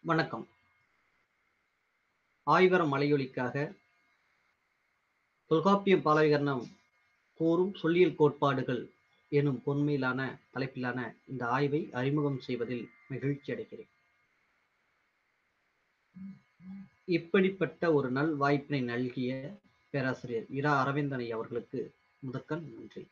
வணக்கம் ஆய்வர மலையொலிக்காக தொல்காப்பியம் பாலவிகரணம் கூறும் சொல்லியல் கோட்பாடுகள் எனும் பொன்மையிலான தலைப்பிலான இந்த ஆய்வை அறிமுகம் செய்வதில் மகிழ்ச்சி அடைகிறேன் இப்படிப்பட்ட ஒரு நல் வாய்ப்பினை நல்கிய பேராசிரியர் இரா அரவிந்தனை அவர்களுக்கு முதற்கண் நன்றி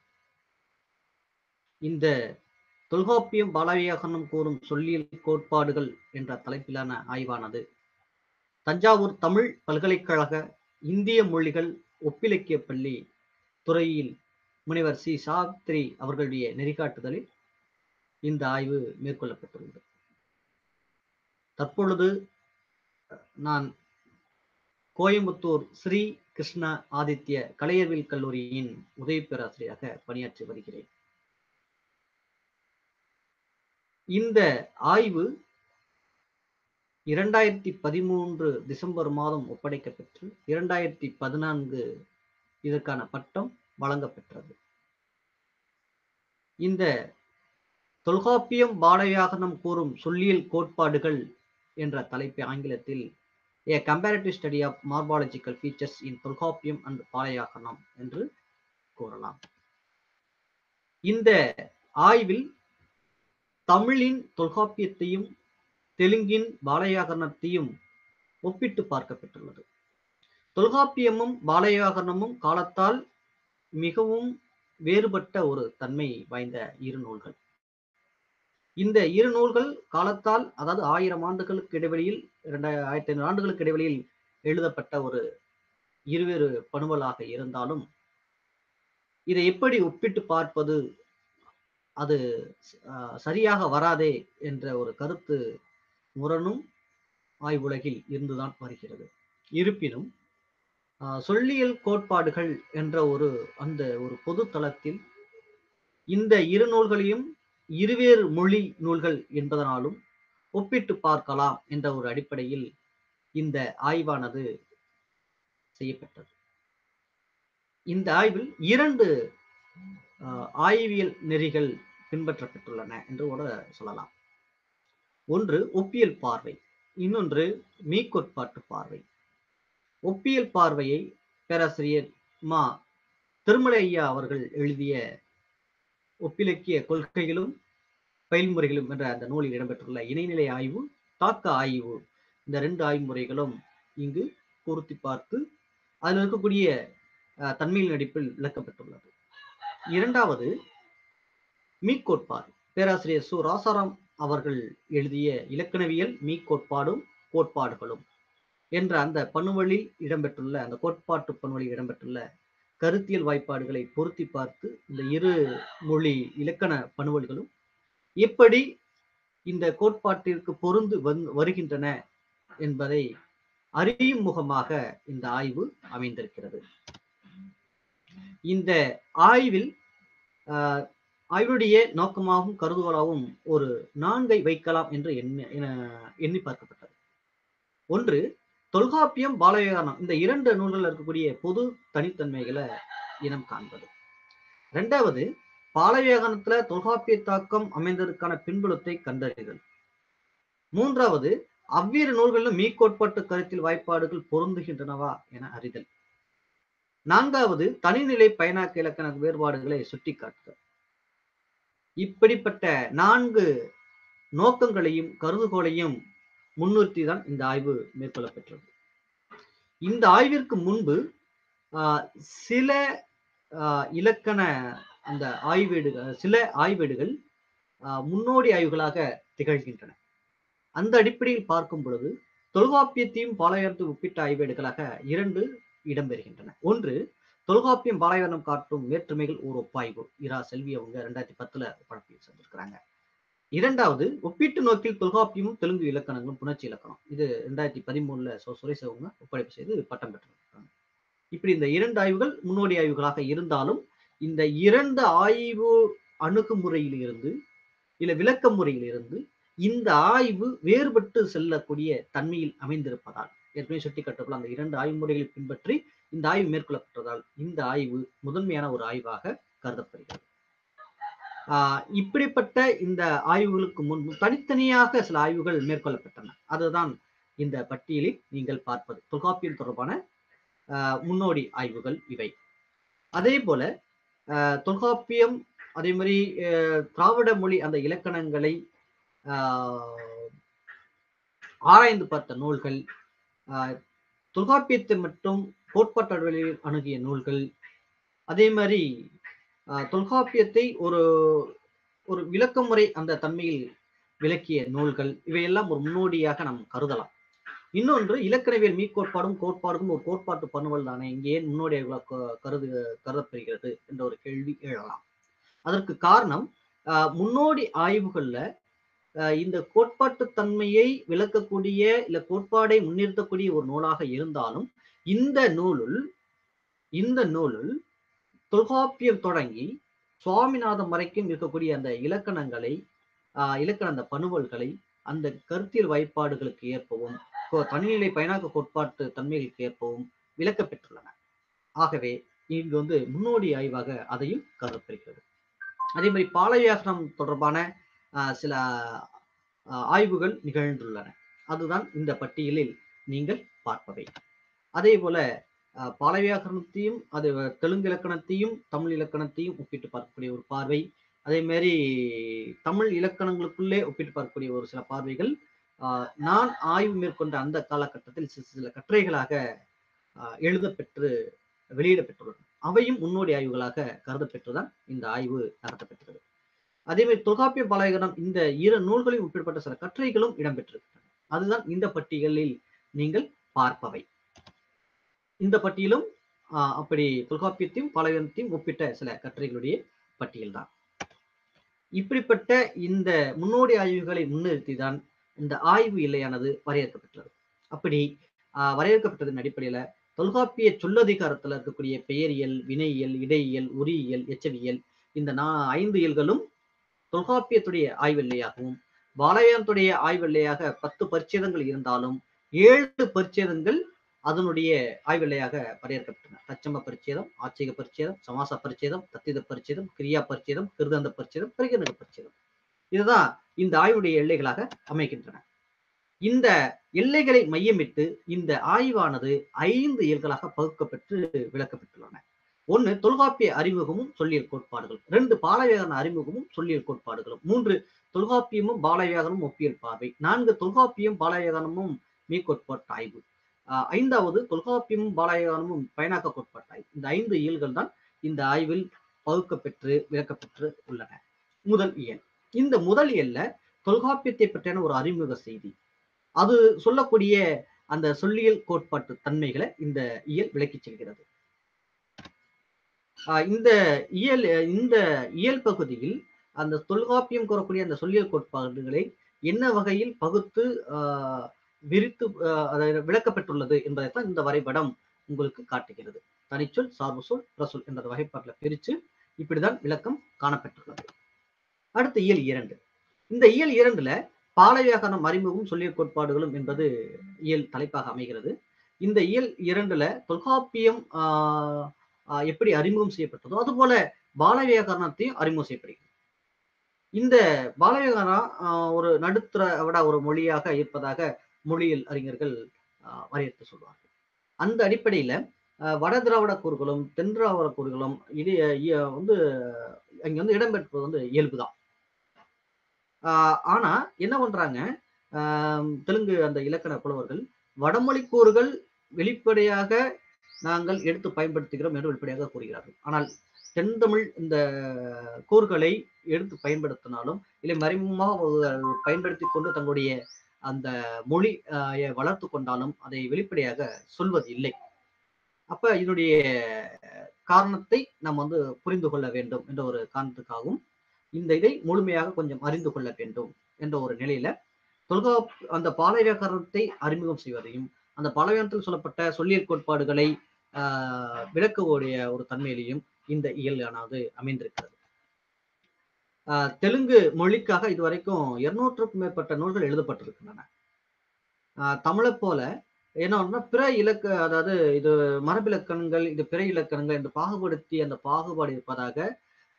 இந்த தொல்காப்பியம் பாலவியாகரணம் கூறும் சொல்லியல் கோட்பாடுகள் என்ற தலைப்பிலான ஆய்வானது தஞ்சாவூர் தமிழ் பல்கலைக்கழக இந்திய மொழிகள் ஒப்பிலக்கிய பள்ளி துறையில் முனைவர் சி சாவித்ரி அவர்களுடைய நெறிகாட்டுதலில் இந்த ஆய்வு மேற்கொள்ளப்பட்டுள்ளது தற்பொழுது நான் கோயம்புத்தூர் ஸ்ரீ கிருஷ்ண ஆதித்ய கலையர்வில் கல்லூரியின் உதவி பேராசிரியராக பணியாற்றி வருகிறேன் இந்த ஆய்வு இரண்டாயிரத்தி பதிமூன்று டிசம்பர் மாதம் ஒப்படைக்கப்பெற்று இரண்டாயிரத்தி பதினான்கு இதற்கான பட்டம் வழங்கப்பெற்றது இந்த தொல்காப்பியம் பாலவியாகரணம் கூறும் சொல்லியல் கோட்பாடுகள் என்ற தலைப்பை ஆங்கிலத்தில் a comparative study of morphological features in Tolkappiyam and Balavyakaranam என்று கூறலாம் இந்த ஆய்வில் தமிழின் தொல்காப்பியத்தையும் தெலுங்கின் பாலயாகரணத்தையும் ஒப்பிட்டு பார்க்கப்பட்டுள்ளது தொல்காப்பியமும் பாலயாகரணமும் காலத்தால் மிகவும் வேறுபட்ட ஒரு தன்மை வாய்ந்த இரு நூல்கள் இந்த இரு நூல்கள் காலத்தால் அதாவது ஆயிரம் ஆண்டுகளுக்கு இடைவெளியில் இரண்டாயிரத்தி ஆயிரத்தி ஐநூறு ஆண்டுகளுக்கு இடைவெளியில் எழுதப்பட்ட ஒரு இருவேறு பணுவலாக இருந்தாலும் இதை எப்படி ஒப்பிட்டு பார்ப்பது அது சரியாக வராதே என்ற ஒரு கருத்து முரணும் ஆய்வுலகில் இருந்துதான் வருகிறது இருப்பினும் சொல்லியல் கோட்பாடுகள் என்ற ஒரு அந்த ஒரு பொது தளத்தில் இந்த இரு நூல்களையும் இருவேறு மொழி நூல்கள் என்பதனாலும் ஒப்பிட்டு பார்க்கலாம் என்ற ஒரு அடிப்படையில் இந்த ஆய்வானது செய்யப்பட்டது இந்த ஆய்வில் இரண்டு ஆய்வியல் நெறிகள் பின்பற்றப்பட்டுள்ளன என்று கூட சொல்லலாம் ஒன்று ஒப்பியல் பார்வை இன்னொன்று மீக்கோட்பாட்டு பார்வை ஒப்பியல் பார்வையை பேராசிரியர் மா திருமலை ஐயா அவர்கள் எழுதிய ஒப்பிலக்கிய கொள்கைகளும் பயில்முறைகளும் என்ற அந்த நூலில் இடம்பெற்றுள்ள இணைநிலை ஆய்வு தாக்க ஆய்வு இந்த ரெண்டு ஆய்வுமுறைகளும் இங்கு பொருத்தி பார்த்து அதில் இருக்கக்கூடிய தன்மையின் அடிப்பில் விளக்கப்பட்டுள்ளது இரண்டாவது மீக்கோட்பாடு பேராசிரியர் சு ராசாராம் அவர்கள் எழுதிய இலக்கணவியல் மீக்கோட்பாடும் கோட்பாடுகளும் என்ற அந்த பணுவழில் இடம்பெற்றுள்ள அந்த கோட்பாட்டு பணுவழில் இடம்பெற்றுள்ள கருத்தியல் வாய்ப்பாடுகளை பொருத்தி பார்த்து இந்த இரு மொழி இலக்கண பணுவல்களும் எப்படி இந்த கோட்பாட்டிற்கு பொருந்து வருகின்றன என்பதை அறியும் முகமாக இந்த ஆய்வு அமைந்திருக்கிறது இந்த ஆய்வில் ஆய்வுடைய நோக்கமாகவும் கருதுகோளாகவும் ஒரு நான்கை வைக்கலாம் என்று எண்ணி எண்ணி பார்க்கப்பட்டது ஒன்று தொல்காப்பியம் பாலவிகாரணம் இந்த இரண்டு நூல்கள் இருக்கக்கூடிய பொது தனித்தன்மைகளை இனம் காண்பது இரண்டாவது பாலவியாகரணத்துல தொல்காப்பிய தாக்கம் அமைந்ததற்கான பின்புலத்தை கண்டறிதல் மூன்றாவது அவ்விரு நூல்களிலும் மீக்கோட்பாட்டு கருத்தில் வாய்ப்பாடுகள் பொருந்துகின்றனவா என அறிதல் நான்காவது தனிநிலை பயனாக்க இலக்கண வேறுபாடுகளை சுட்டிக்காட்டுதல் இப்படிப்பட்ட நான்கு நோக்கங்களையும் கருதுகோளையும் முன்னிறுத்தி தான் இந்த ஆய்வு மேற்கொள்ளப்பெற்றது இந்த ஆய்விற்கு முன்பு சில இலக்கண அந்த ஆய்வேடுகள் சில ஆய்வேடுகள் முன்னோடி ஆய்வுகளாக திகழ்கின்றன அந்த அடிப்படையில் பார்க்கும் பொழுது தொல்காப்பியத்தையும் பாளையத்தையும் ஒப்பிட்ட ஆய்வேடுகளாக இரண்டு இடம்பெறுகின்றன ஒன்று தொல்காப்பியம் பாளையவனம் காட்டும் வேற்றுமைகள் ஒரு ஒப்பாய்வு இரா செல்வி அவங்க ரெண்டாயிரத்தி பத்துல படப்பி செஞ்சிருக்கிறாங்க இரண்டாவது ஒப்பீட்டு நோக்கில் தொல்காப்பியமும் தெலுங்கு இலக்கணங்களும் புணர்ச்சி இலக்கணம் இது ரெண்டாயிரத்தி பதிமூணுல சோ சுரேஷ் அவங்க ஒப்படைப்பு செய்து பட்டம் பெற்றிருக்கிறாங்க இப்படி இந்த இரண்டு ஆய்வுகள் முன்னோடி ஆய்வுகளாக இருந்தாலும் இந்த இரண்டு ஆய்வு அணுகுமுறையில் இருந்து இல்ல விளக்க முறையில் இருந்து இந்த ஆய்வு வேறுபட்டு செல்லக்கூடிய தன்மையில் அமைந்திருப்பதால் ஏற்கனவே சுட்டிக்காட்டப்போல அந்த இரண்டு ஆய்வு முறைகளை பின்பற்றி இந்த ஆய்வு மேற்கொள்ளப்பட்டதால் இந்த ஆய்வு முதன்மையான ஒரு ஆய்வாக கருதப்படுகிறது ஆஹ் இப்படிப்பட்ட இந்த ஆய்வுகளுக்கு முன்பு தனித்தனியாக சில ஆய்வுகள் மேற்கொள்ளப்பட்டன அதுதான் இந்த பட்டியலில் நீங்கள் பார்ப்பது தொல்காப்பியம் தொடர்பான ஆஹ் முன்னோடி ஆய்வுகள் இவை அதே போல ஆஹ் தொல்காப்பியம் அதே மாதிரி ஆஹ் திராவிட மொழி அந்த இலக்கணங்களை ஆஹ் ஆராய்ந்து பார்த்த நூல்கள் ஆஹ் தொல்காப்பியத்தை மட்டும் கோட்பாட்டளவில் அணுகிய நூல்கள் அதே மாதிரி ஆஹ் தொல்காப்பியத்தை ஒரு ஒரு விளக்கமுறை அந்த தன்மையில் விளக்கிய நூல்கள் இவையெல்லாம் ஒரு முன்னோடியாக நாம் கருதலாம் இன்னொன்று இலக்கணவியல் மீக்கோட்பாடும் கோட்பாடுக்கும் ஒரு கோட்பாட்டு பணுவல் தானே இங்கே ஏன் முன்னோடியாக க- கருது கருதப்படுகிறது என்ற ஒரு கேள்வி எழலாம் அதற்கு காரணம் ஆஹ் முன்னோடி ஆய்வுகள்ல ஆஹ் இந்த கோட்பாட்டு தன்மையை விளக்கக்கூடிய இல்ல கோட்பாடை முன்னிறுத்தக்கூடிய ஒரு நூலாக இருந்தாலும் இந்த நூலுள் இந்த நூலுள் தொல்காப்பியம் தொடங்கி சுவாமிநாதம் வரைக்கும் இருக்கக்கூடிய அந்த இலக்கணங்களை ஆஹ் இலக்கண அந்த பணுவல்களை அந்த கருத்தியல் வாய்ப்பாடுகளுக்கு ஏற்பவும் கோ- தனிநிலை பயனாக்க கோட்பாட்டு தன்மைகளுக்கு ஏற்பவும் விளக்க பெற்றுள்ளன ஆகவே இங்கு வந்து முன்னோடி ஆய்வாக அதையும் கருதப்படுகிறது அதே மாதிரி பாலவியாசனம் தொடர்பான ஆஹ் சில ஆஹ் ஆய்வுகள் நிகழ்ந்துள்ளன அதுதான் இந்த பட்டியலில் நீங்கள் பார்ப்பவை அதே போல ஆஹ் பாலவியாக்கரணத்தையும் அது தெலுங்கு இலக்கணத்தையும் தமிழ் இலக்கணத்தையும் ஒப்பிட்டு பார்க்கக்கூடிய ஒரு பார்வை அதே மாதிரி தமிழ் இலக்கணங்களுக்குள்ளே ஒப்பிட்டு பார்க்கக்கூடிய ஒரு சில பார்வைகள் ஆஹ் நான் ஆய்வு மேற்கொண்ட அந்த காலகட்டத்தில் சில சில கட்டுரைகளாக ஆஹ் எழுதப்பெற்று வெளியிடப்பெற்றுள்ளன அவையும் முன்னோடி ஆய்வுகளாக கருதப்பெற்றுதான் இந்த ஆய்வு நடத்தப்பெற்றது அதே மாதிரி தொல்காப்பிய பாலகனம் இந்த இரு நூல்களையும் ஒப்பிடப்பட்ட சில கட்டுரைகளும் இடம்பெற்றிருக்கின்றன அதுதான் இந்த பட்டியலில் நீங்கள் பார்ப்பவை இந்த பட்டியலும் ஆஹ் அப்படி தொல்காப்பியத்தையும் பாலகனத்தையும் ஒப்பிட்ட சில கட்டுரைகளுடைய பட்டியல் தான் இப்படிப்பட்ட இந்த முன்னோடி ஆய்வுகளை முன்னிறுத்தி தான் இந்த ஆய்வு இல்லையானது வரையறுக்கப்பட்டது அப்படி ஆஹ் வரையறுக்கப்பட்டதன் அடிப்படையில தொல்காப்பிய சொல்லதிகாரத்துல இருக்கக்கூடிய பெயரியல் வினையியல் இடையியல் உரியியல் எச்சவியல் இந்த நா ஐந்து இயல்களும் தொல்காப்பியத்துடைய ஆய்வெல்லையாகவும் பாலயானத்துடைய ஆய்வெல்லையாக பத்து பரிச்சேதங்கள் இருந்தாலும் ஏழு பரிச்சேதங்கள் அதனுடைய ஆய்வெல்லையாக வரையறுக்கப்பட்டன தச்சம பரிச்சேதம் ஆட்சிக பரிச்சேதம் சமாச பரிச்சேதம் தத்தித பரிச்சேதம் கிரியா பரிச்சேதம் கிருதந்த பரிச்சேதம் பரிகரணக பரிச்சேதம் இதுதான் இந்த ஆய்வுடைய எல்லைகளாக அமைகின்றன இந்த எல்லைகளை மையமிட்டு இந்த ஆய்வானது ஐந்து இயல்களாக பகுக்கப்பட்டு விளக்கப்பட்டுள்ளன ஒன்று தொல்காப்பிய அறிமுகமும் சொல்லியல் கோட்பாடுகள் ரெண்டு பாலவியாகரண அறிமுகமும் சொல்லியல் கோட்பாடுகளும் மூன்று தொல்காப்பியமும் பாலவியாகரமும் ஒப்பியல் பார்வை நான்கு தொல்காப்பியம் பாலவியாகரணமும் மீக்கோட்பாட்டு ஆய்வு ஆஹ் ஐந்தாவது தொல்காப்பியமும் பாலவியாகரமும் பயனாக்க கோட்பாட்டு ஆய்வு இந்த ஐந்து இயல்கள் தான் இந்த ஆய்வில் பகுக்கப்பெற்று விளக்கப்பெற்று உள்ளன முதல் இயல் இந்த முதல் இயல்ல தொல்காப்பியத்தை பற்றியான ஒரு அறிமுக செய்தி அது சொல்லக்கூடிய அந்த சொல்லியல் கோட்பாட்டு தன்மைகளை இந்த இயல் விளக்கிச் செல்கிறது ஆஹ் இந்த இயல் இந்த இயல் பகுதியில் அந்த தொல்காப்பியம் கூறக்கூடிய அந்த சொல்லியல் கோட்பாடுகளை என்ன வகையில் பகுத்து ஆஹ் விரித்து ஆஹ் அதை விளக்கப்பட்டுள்ளது என்பதைத்தான் இந்த வரைபடம் உங்களுக்கு காட்டுகிறது தனிச்சொல் சார்பு சொல் பிரசொல் என்ற வகைப்பாட்டில் பிரித்து இப்படிதான் விளக்கம் காணப்பட்டுள்ளது அடுத்து இயல் இரண்டு இந்த இயல் இரண்டுல பாலவியாகரணம் அறிமுகம் சொல்லியல் கோட்பாடுகளும் என்பது இயல் தலைப்பாக அமைகிறது இந்த இயல் இரண்டுல தொல்காப்பியம் ஆஹ் ஆஹ் எப்படி அறிமுகம் செய்யப்பட்டதோ அதுபோல பாலவியாகரணத்தையும் அறிமுகம் செய்யப்படுகிறது இந்த பாலவியாகரணம் ஆஹ் ஒரு நடுத்தர விட ஒரு மொழியாக இருப்பதாக மொழியியல் அறிஞர்கள் ஆஹ் வரையறுத்து சொல்வார்கள் அந்த அடிப்படையில ஆஹ் வட திராவிட கூறுகளும் தென் திராவிட கூறுகளும் இது இ- வந்து அங்க வந்து இடம்பெற்றுவது வந்து இயல்புதான் ஆஹ் ஆனா என்ன பண்றாங்க ஆஹ் தெலுங்கு அந்த இலக்கண புலவர்கள் வடமொழி கூறுகள் வெளிப்படையாக நாங்கள் எடுத்து பயன்படுத்துகிறோம் என்று வெளிப்படையாக கூறுகிறார்கள் ஆனால் தென்தமிழ் இந்த கூறுகளை எடுத்து பயன்படுத்தினாலும் இல்லை மறைமுகமாக அவர்கள் பயன்படுத்தி கொண்டு தங்களுடைய அந்த மொழி ஆஹ் வளர்த்து கொண்டாலும் அதை வெளிப்படையாக சொல்வது இல்லை அப்ப இதனுடைய காரணத்தை நாம் வந்து புரிந்து கொள்ள வேண்டும் என்ற ஒரு காரணத்துக்காகவும் இந்த இதை முழுமையாக கொஞ்சம் அறிந்து கொள்ள வேண்டும் என்ற ஒரு நிலையில தொல்கா அந்த பாலவியாக்கரணத்தை அறிமுகம் செய்வதையும் அந்த பாலவியாக்கத்தில் சொல்லப்பட்ட சொல்லியல் கோட்பாடுகளை ஆஹ் விளக்கக்கூடிய ஒரு தன்மையிலையும் இந்த இயலானது அமைந்திருக்கிறது ஆஹ் தெலுங்கு மொழிக்காக இதுவரைக்கும் இருநூற்றுக்கும் மேற்பட்ட நூல்கள் எழுதப்பட்டிருக்கின்றன ஆஹ் தமிழை போல என்ன பிற இலக்க அதாவது இது மரபிலக்கணங்கள் இது பிற இலக்கணங்கள் என்று பாகுபடுத்தி அந்த பாகுபாடு இருப்பதாக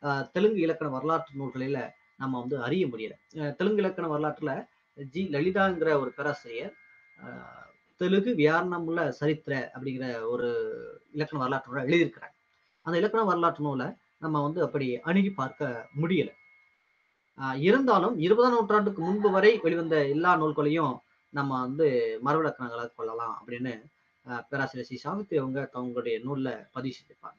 அஹ், தெலுங்கு இலக்கண வரலாற்று நூல்களில நம்ம வந்து அறிய முடியல அஹ், தெலுங்கு இலக்கண வரலாற்றுல ஜி லலிதாங்கிற ஒரு பேராசிரியர் அஹ், தெலுங்கு வியாரணமுள்ள சரித்திர அப்படிங்கிற ஒரு இலக்கண வரலாற்று நூலை எழுதியிருக்கிறார் அந்த இலக்கண வரலாற்று நூலை நம்ம வந்து அப்படி அணுகி பார்க்க முடியல ஆஹ் இருந்தாலும் இருபதாம் நூற்றாண்டுக்கு முன்பு வரை வெளிவந்த எல்லா நூல்களையும் நம்ம வந்து மரபிலக்கணங்களாக கொள்ளலாம் அப்படின்னு ஆஹ் பேராசிரியர் சி சாவித்திரி அவங்க தங்களுடைய நூல்ல பதிவு செஞ்சிருப்பாங்க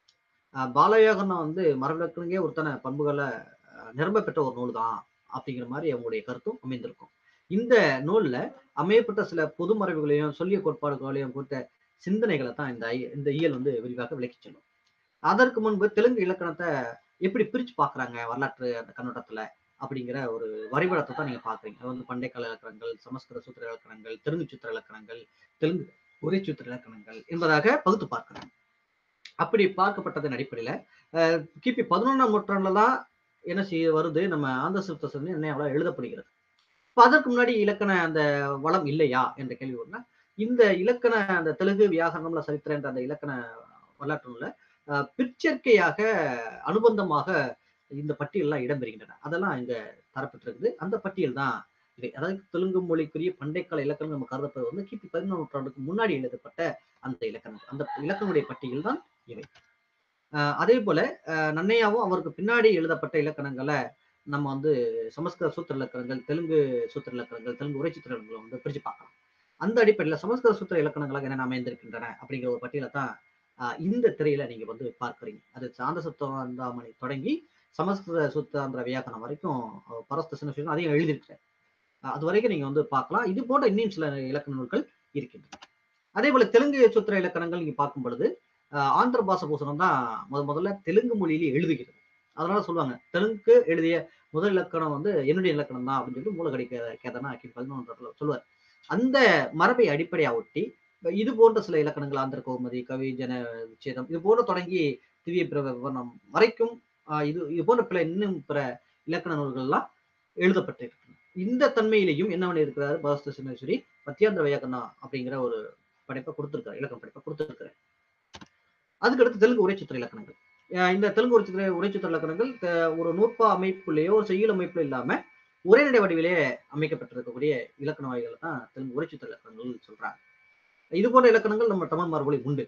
ஆஹ் பாலயோகனம் வந்து மரபிலக்கணங்கே ஒருத்தன பண்புகளை ஆஹ் நிரம்ப பெற்ற ஒரு நூல் தான் அப்படிங்கிற மாதிரி அவங்களுடைய கருத்தும் அமைந்திருக்கும் இந்த நூல்ல அமையப்பட்ட சில பொது மரபுகளையும் சொல்லிய கோட்பாடுகளையும் குறித்த சிந்தனைகளை தான் இந்த ஐ- இந்த இயல் வந்து விரிவாக விளக்கி சொல்லும் அதற்கு முன்பு தெலுங்கு இலக்கணத்தை எப்படி பிரிச்சு பாக்குறாங்க வரலாற்று அந்த கண்ணோட்டத்துல அப்படிங்கிற ஒரு வரைபடத்தை தான் நீங்க பாக்குறீங்க அது வந்து பண்டை கால இலக்கணங்கள் சமஸ்கிருத சூத்திர இலக்கணங்கள் தெலுங்கு சூத்திர இலக்கணங்கள் தெலுங்கு உரை சூத்திர இலக்கணங்கள் என்பதாக பகுத்து பார்க்கிறாங்க அப்படி பார்க்கப்பட்டதன் அடிப்படையில அஹ், கிபி பதினொன்றாம் நூற்றாண்டுல தான் என்ன செய்ய வருது நம்ம ஆந்த சிறுத்த சந்தி என்ன அவ்வளவு எழுதப்படுகிறது இப்ப அதற்கு முன்னாடி இலக்கண அந்த வளம் இல்லையா என்ற கேள்வி வரும்னா இந்த இலக்கண அந்த தெலுங்கு வியாகரணம்ல சரித்திர என்ற அந்த இலக்கண வரலாற்று நூல்ல அஹ், பிற்சேர்க்கையாக அனுபந்தமாக இந்த பட்டியல்லாம் இடம்பெறுகின்றன அதெல்லாம் இங்க தரப்பட்டிருக்குது அந்த பட்டியல் தான் இவை அதாவது தெலுங்கு மொழிக்குரிய பண்டைக்கால இலக்கணம் நம்ம கருதப்படுவது வந்து கிபி பதினொன்று நூற்றாண்டுக்கு முன்னாடி எழுதப்பட்ட அந்த இலக்கணம் அந்த இலக்கணுடைய பட்டியல் தான் இவை அஹ் அதே போல அஹ் நன்னையாவும் அவருக்கு பின்னாடி எழுதப்பட்ட இலக்கணங்களை நம்ம வந்து சமஸ்கிருத சூத்திர இலக்கணங்கள் தெலுங்கு சூத்திர இலக்கணங்கள் தெலுங்கு உரை சூத்திர இலக்கணங்களை வந்து பிரிச்சு பார்க்கலாம் அந்த அடிப்படையில் சமஸ்கிருத சூத்திர இலக்கணங்களாக என்னென்ன அமைந்திருக்கின்றன அப்படிங்கிற ஒரு பட்டியலை தான் அஹ் இந்த திரையில நீங்க வந்து பார்க்கறீங்க அது சாந்த சுத்தாந்தாமணி தொடங்கி சமஸ்கிருத சுத்தாந்திர வியாக்கணம் வரைக்கும் அஹ் பரஸ்த சின்ன அதையும் எழுதியிருக்கிறேன் அஹ் அது வரைக்கும் நீங்க வந்து பார்க்கலாம் இது போன்ற இன்னும் சில இலக்கண நூல்கள் இருக்கின்றன அதே போல தெலுங்கு சூத்திர இலக்கணங்கள் நீங்க பார்க்கும் பொழுது அஹ் ஆந்திர பாச பூசணம் தான் முத முதல்ல தெலுங்கு மொழியிலே எழுதுகிறது அதனால சொல்லுவாங்க தெலுங்கு எழுதிய முதல் இலக்கணம் வந்து என்னுடைய இலக்கணம் தான் அப்படின்னு சொல்லி மூலகடி கேதனா ஆக்கி பதினொன்றாத்துல சொல்லுவார் அந்த மரபை அடிப்படையா ஒட்டி இப்ப இது போன்ற சில இலக்கணங்கள் ஆந்திர கௌமுதி கவி ஜன விச்சேதம் இது போன்ற தொடங்கி திவ்ய பிர விவரணம் வரைக்கும் ஆஹ் இது இது போன்ற பிற இன்னும் பிற இலக்கண நூல்கள்லாம் எழுதப்பட்டிருக்கின்றன இந்த தன்மையிலையும் என்ன பண்ணி இருக்கிறாரு பாஸ்த சின்னேஸ்வரி மத்தியாந்திர வியாக்கரணா அப்படிங்கிற ஒரு படைப்பை கொடுத்திருக்காரு இலக்கண படைப்பை கொடுத்திருக்காரு அதுக்கடுத்து தெலுங்கு உரைச்சித்திர இலக்கணங்கள் அஹ் இந்த தெலுங்கு உரைச்சித்திர உரைச்சித்திர இலக்கணங்கள் த- ஒரு நூற்பா அமைப்புலையோ ஒரு செய்யுள் அமைப்புல இல்லாம உரைநடை வடிவிலே அமைக்கப்பட்டிருக்கக்கூடிய இலக்கண வகைகளை தான் தெலுங்கு உரைச்சித்திர இலக்கணங்கள் சொல்றாங்க இது போன்ற இலக்கணங்கள் நம்ம தமிழ் மரபுகளில் உண்டு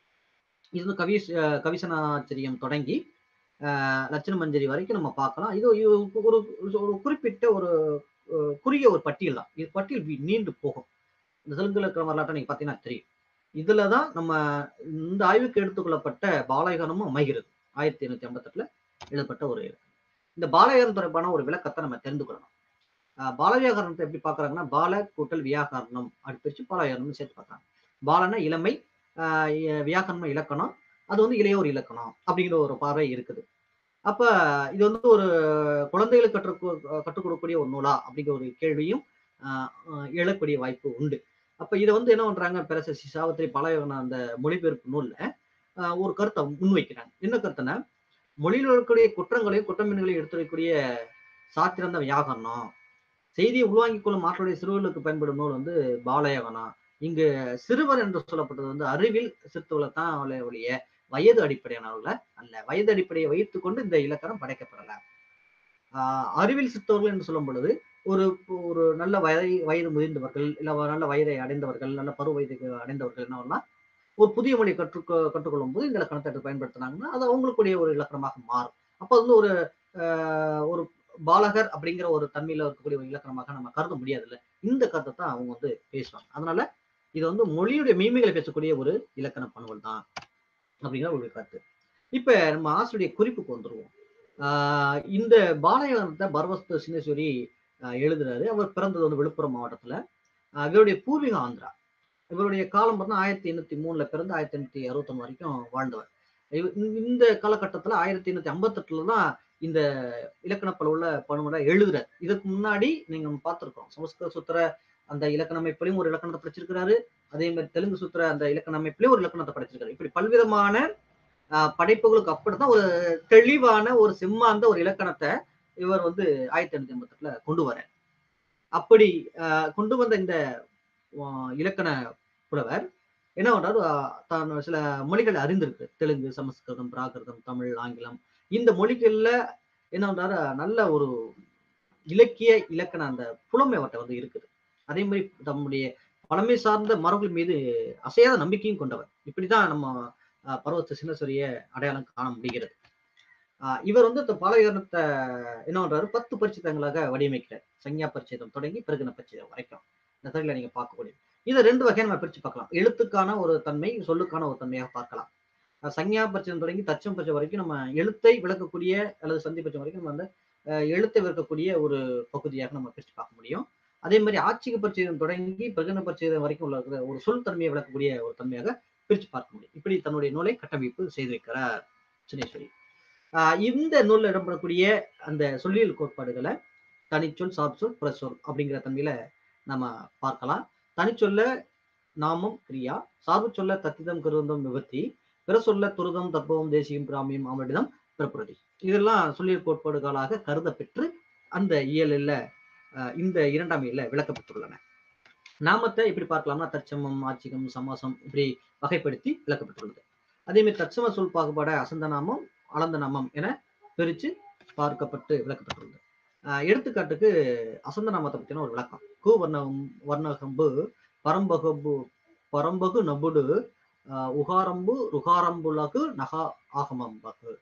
இது வந்து கவி கவிசனாச்சரியம் தொடங்கி அஹ் லட்சண மஞ்சரி வரைக்கும் நம்ம பார்க்கலாம் இது இது ஒரு ஒரு குறிப்பிட்ட ஒரு அஹ், குறுகிய ஒரு பட்டியல் தான் இது பட்டியல் வி- நீண்டு போகும் இந்த தெலுங்கு இலக்கண வரலாற்றை நீங்க பார்த்தீங்கன்னா தெரியும் இதுலதான் நம்ம இந்த ஆய்வுக்கு எடுத்துக்கொள்ளப்பட்ட பாலயகனமும் அமைகிறது ஆயிரத்தி எண்ணூத்தி ஐம்பத்தெட்டுல எழுதப்பட்ட ஒரு இலக்கணம். இந்த பாலயகரம் தொடர்பான ஒரு விளக்கத்தை நம்ம தெரிந்து கொள்ளணும் அஹ் பாலவியாகரணத்தை எப்படி பார்க்கறாங்கன்னா பால கூட்டல் வியாகரணம் அப்படி பிரிச்சு பாலவியாகரணம் சேர்த்து பார்க்கறாங்க பாலன இளமை ஆஹ் இ- வியாக்கரணம் இலக்கணம் அது வந்து இளையோர் இலக்கணம் அப்படிங்கிற ஒரு பார்வை இருக்குது அப்ப இது வந்து ஒரு குழந்தைகளுக்கு கற்று கற்றுக் கொடுக்கக்கூடிய ஒரு நூலா அப்படிங்கிற ஒரு கேள்வியும் ஆஹ் ஆஹ் எழக்கூடிய வாய்ப்பு உண்டு அப்ப இதை வந்து என்ன பண்றாங்க பெரசி சாவித்திரி பாலயோகன அந்த மொழிபெயர்ப்பு நூல்ல ஆஹ் ஒரு கருத்தை முன்வைக்கிறாங்க என்ன கருத்துன்னா மொழியில் இருக்கக்கூடிய குற்றங்களையும் குற்றமின்களையும் எடுத்துரைக்கக்கூடிய சாத்திரந்த வியாகரணம் செய்தியை உள்வாங்கிக் கொள்ளும் ஆற்றலுடைய சிறுவர்களுக்கு பயன்படும் நூல் வந்து பாலயோகனம் இங்கு சிறுவர் என்று சொல்லப்பட்டது வந்து அறிவில் சிறுத்துவளை தான் அவளை ஒழிய வயது அடிப்படையானவர்களை அல்ல வயது அடிப்படையை வைத்துக் கொண்டு இந்த இலக்கணம் படைக்கப்படல ஆஹ் அறிவில் சித்தவர்கள் என்று சொல்லும் பொழுது ஒரு ஒரு நல்ல வயதை வயது முதிர்ந்தவர்கள் இல்ல ஒரு நல்ல வயதை அடைந்தவர்கள் நல்ல பருவ வயதுக்கு அடைந்தவர்கள் என்ன பண்ணலாம் ஒரு புதிய மொழி கற்று கற்றுக்கொள்ளும் போது இந்த இலக்கணத்தை எடுத்து பயன்படுத்தினாங்கன்னா அது அவங்களுக்குடைய ஒரு இலக்கணமாக மாறும் அப்ப அது வந்து ஒரு ஆஹ் ஒரு பாலகர் அப்படிங்கிற ஒரு தன்மையில இருக்கக்கூடிய ஒரு இலக்கணமாக நம்ம கருத முடியாது இல்ல இந்த கருத்தை தான் அவங்க வந்து பேசுவாங்க அதனால இது வந்து மொழியுடைய மீமைகளை பேசக்கூடிய ஒரு இலக்கண பணுவல் தான் அப்படிங்கிற ஒரு கருத்து இப்ப நம்ம ஆசிரியருடைய குறிப்புக்கு வந்துருவோம் ஆஹ் இந்த பாலயகனத்தை பரவஸ்த சின்னேஸ்வரி ஆஹ் எழுதுறாரு அவர் பிறந்தது வந்து விழுப்புரம் மாவட்டத்துல ஆஹ் இவருடைய பூர்வீக ஆந்திரா இவருடைய காலம் பார்த்தா ஆயிரத்தி எண்ணூத்தி மூணுல பிறந்து ஆயிரத்தி எண்ணூத்தி அறுபத்தொன்னு வரைக்கும் வாழ்ந்தவர் இவ- இந்த- இந்த காலகட்டத்துல ஆயிரத்தி எண்ணூத்தி ஐம்பத்தெட்டுல தான் இந்த இலக்கண பழுவுல பணுவலை எழுதுறாரு இதுக்கு முன்னாடி நீங்க பார்த்திருக்கோம் சமஸ்கிருத சுத்திர அந்த இலக்கண அமைப்பிலையும் ஒரு இலக்கணத்தை படிச்சிருக்கிறாரு அதே மாதிரி தெலுங்கு சுத்திர அந்த இலக்கண அமைப்பிலையும் ஒரு இலக்கணத்தை படிச்சிருக்காரு இப்படி பல்விதமான ஆஹ், படைப்புகளுக்கு அப்படித்தான் ஒரு தெளிவான ஒரு செம்மாந்த ஒரு இலக்கணத்தை இவர் வந்து ஆயிரத்தி எண்ணூத்தி எண்பத்தெட்டுல கொண்டு வர அப்படி ஆஹ், கொண்டு வந்த இந்த ஆஹ், இலக்கண புலவர் என்ன பண்றாரு ஆஹ், தான் சில மொழிகளை அறிந்திருக்கு தெலுங்கு சமஸ்கிருதம் பிராகிருதம் தமிழ் ஆங்கிலம் இந்த மொழிகள்ல என்ன பண்றாரு நல்ல ஒரு இலக்கிய இலக்கண அந்த புலமை அவர்கிட்ட வந்து இருக்குது அதே மாதிரி தம்முடைய பழமை சார்ந்த மரபுகள் மீது அசையாத நம்பிக்கையும் கொண்டவர் இப்படிதான் நம்ம அஹ், பர்வத சின்னசுரிய அடையாளம் காண முடிகிறது அஹ், இவர் வந்து இந்த பாலகரணத்தை என்ன பண்றாரு பத்து பரிச்சிதங்களாக வடிவமைக்கிறார் சஞ்ஞா பரிச்சேதம் தொடங்கி பிரகன பரிச்சேதம் வரைக்கும் இந்த தகவலை நீங்க பார்க்கக்கூடிய இதை ரெண்டு வகையா நம்ம பிரிச்சு பார்க்கலாம் எழுத்துக்கான ஒரு தன்மை சொல்லுக்கான ஒரு தன்மையாக பார்க்கலாம் அஹ், சஞ்ஞா பரிச்சேதம் தொடங்கி தச்சம் பரிச்சை வரைக்கும் நம்ம எழுத்தை விளக்கக்கூடிய அல்லது சந்தி பரிச்சை வரைக்கும் நம்ம அந்த அஹ், எழுத்தை விளக்கக்கூடிய ஒரு பகுதியாக நம்ம பிரிச்சு பார்க்க முடியும் அதே மாதிரி ஆட்சிக்கு பரிச்சயம் தொடங்கி பிரகன பரிச்சயம் வரைக்கும் உள்ள இருக்கிற ஒரு சொல் தன்மையை விளக்கக்கூடிய ஒரு தன்மையாக பிரிச்சு பார்க்க முடியும் இப்படி தன்னுடைய நூலை கட்டமைப்பு செய்திருக்கிறார் சினேஸ்வரி ஆஹ் இந்த நூல்ல இடம்பெறக்கூடிய அந்த சொல்லியல் கோட்பாடுகளை தனிச்சொல் சார்புச்சொல் புறச்சொல் அப்படிங்கிற தன்மையில நம்ம பார்க்கலாம் தனிச்சொல்ல நாமம் கிரியா சார்பு சொல்ல தத்திதம் கருந்தம் விபத்தி பிற சொல்ல துருதம் தத்துவம் தேசியம் கிராமியம் அமிர்தம் பிறப்புறுதி இதெல்லாம் சொல்லியல் கோட்பாடுகளாக கருதப்பெற்று அந்த இயலில் அஹ், இந்த இரண்டாம் இயல்ல விளக்கப்பட்டுள்ளன நாமத்தை இப்படி பார்க்கலாம்னா தற்சமம் ஆட்சிகம் சமாசம் இப்படி வகைப்படுத்தி விளக்கப்பட்டுள்ளது அதே மாதிரி தற்சம சொல் பாகுபாட அசந்த நாமம் அளந்த நாமம் என பிரித்து பார்க்கப்பட்டு விளக்கப்பட்டுள்ளது அஹ், எடுத்துக்காட்டுக்கு அசந்த நாமத்தை பற்றின ஒரு விளக்கம் கு வர்ணம் வர்ணகம்பு பரம்பகம்பு பரம்பகு நபுடு அஹ், உகாரம்பு ருகாரம்புலகு நகா ஆகமம் பகு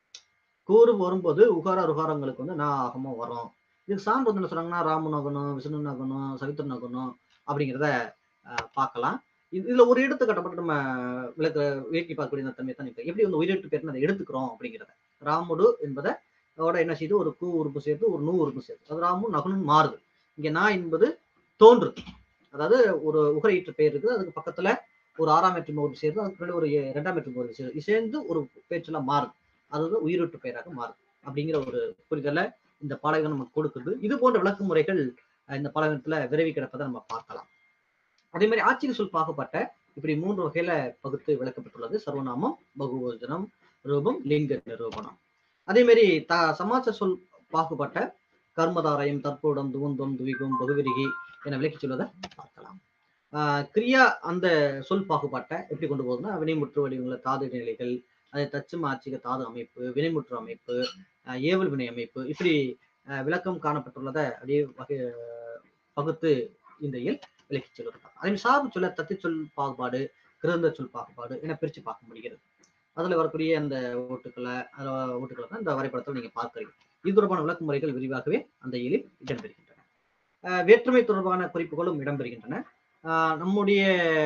கூறு வரும்போது உகார ருகாரங்களுக்கு வந்து நான் ஆகமம் வரும் இதுக்கு சான்று வந்து என்ன சொல்றாங்கன்னா ராமன் ஆகணும் விஷ்ணு ஆகணும் சவித்திரன் ஆகணும் அப்படிங்கிறத அஹ், பார்க்கலாம் இது- இதுல ஒரு எடுத்துக்காட்டப்பட்டு நம்ம விளக்க வியக்கி பார்க்கக்கூடிய இந்த தன்மை தான் இப்ப எப்படி வந்து உயிரெட்டு பேர்னு அதை எடுத்துக்கிறோம் அப்படிங்கிறத ராமுடு என்பதை அதோட என்ன செய்யுது ஒரு கூ உறுப்பு சேர்த்து ஒரு நூ உறுப்பு சேர்த்து அது ராமு நகுனும் மாறுது இங்க நான் என்பது தோன்றுது அதாவது ஒரு உகரையீட்டு பெயர் இருக்குது அதுக்கு பக்கத்துல ஒரு ஆறாம் எட்டு ஒரு சேர்ந்து அதுக்கு பின்னாடி ஒரு எ- ரெண்டாம் எட்டு ஒரு சேர்ந்து இது சேர்ந்து ஒரு பேச்செல்லாம் மாறுது அதுதான் உயிரீட்டு பெயராக மாறுது அப்படிங்கிற ஒரு புரிதலை இந்த பாடகம் நமக்கு கொடுக்குது இது போன்ற விளக்கு முறைகள் அஹ், இந்த பாடகத்துல விரைவி கிடப்பதை நம்ம பார்க்கலாம் அதே மாதிரி ஆட்சிக்கு சொல் பாகுபட்ட இப்படி மூன்று வகையில பகுத்து விளக்கப்பட்டுள்ளது சர்வநாமம் பகுவச்சனம் ரூபம் லிங்க நிரூபணம் அதே மாதிரி த சமாச சொல் பாகுபட்ட கர்மதாரயம் தற்போடம் துவந்தம் துவிகம் பகுவிரிகி என விளக்கி சொல்வதை பார்க்கலாம் ஆஹ் கிரியா அந்த சொல் பாகுபாட்டை எப்படி கொண்டு போகுதுன்னா வினைமுற்று வடிவங்கள தாது நிலைகள் அது தச்சும ஆட்சிக தாது அமைப்பு வினைமுற்று அமைப்பு ஆஹ் ஏவல் வினை அமைப்பு இப்படி ஆஹ் விளக்கம் காணப்பட்டுள்ளதை அப்படியே வகை பகுத்து இந்த இயல் விளக்கி சொல்லுறாங்க அதே மாதிரி சார்பு சொல்ல தத்து சொல் பாகுபாடு கிருந்த சொல் பாகுபாடு என பிரிச்சு பார்க்க முடிகிறது அதுல வரக்கூடிய அந்த ஓட்டுக்களை அதுல ஓட்டுக்களை தான் இந்த வரைபடத்தில் நீங்க பார்க்கிறீங்க இது தொடர்பான விளக்கு முறைகள் விரிவாகவே அந்த இயலில் இடம்பெறுகின்றன ஆஹ் வேற்றுமை தொடர்பான குறிப்புகளும் இடம்பெறுகின்றன ஆஹ் நம்முடைய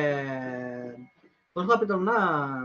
தொல்காப்பியத்தம்னா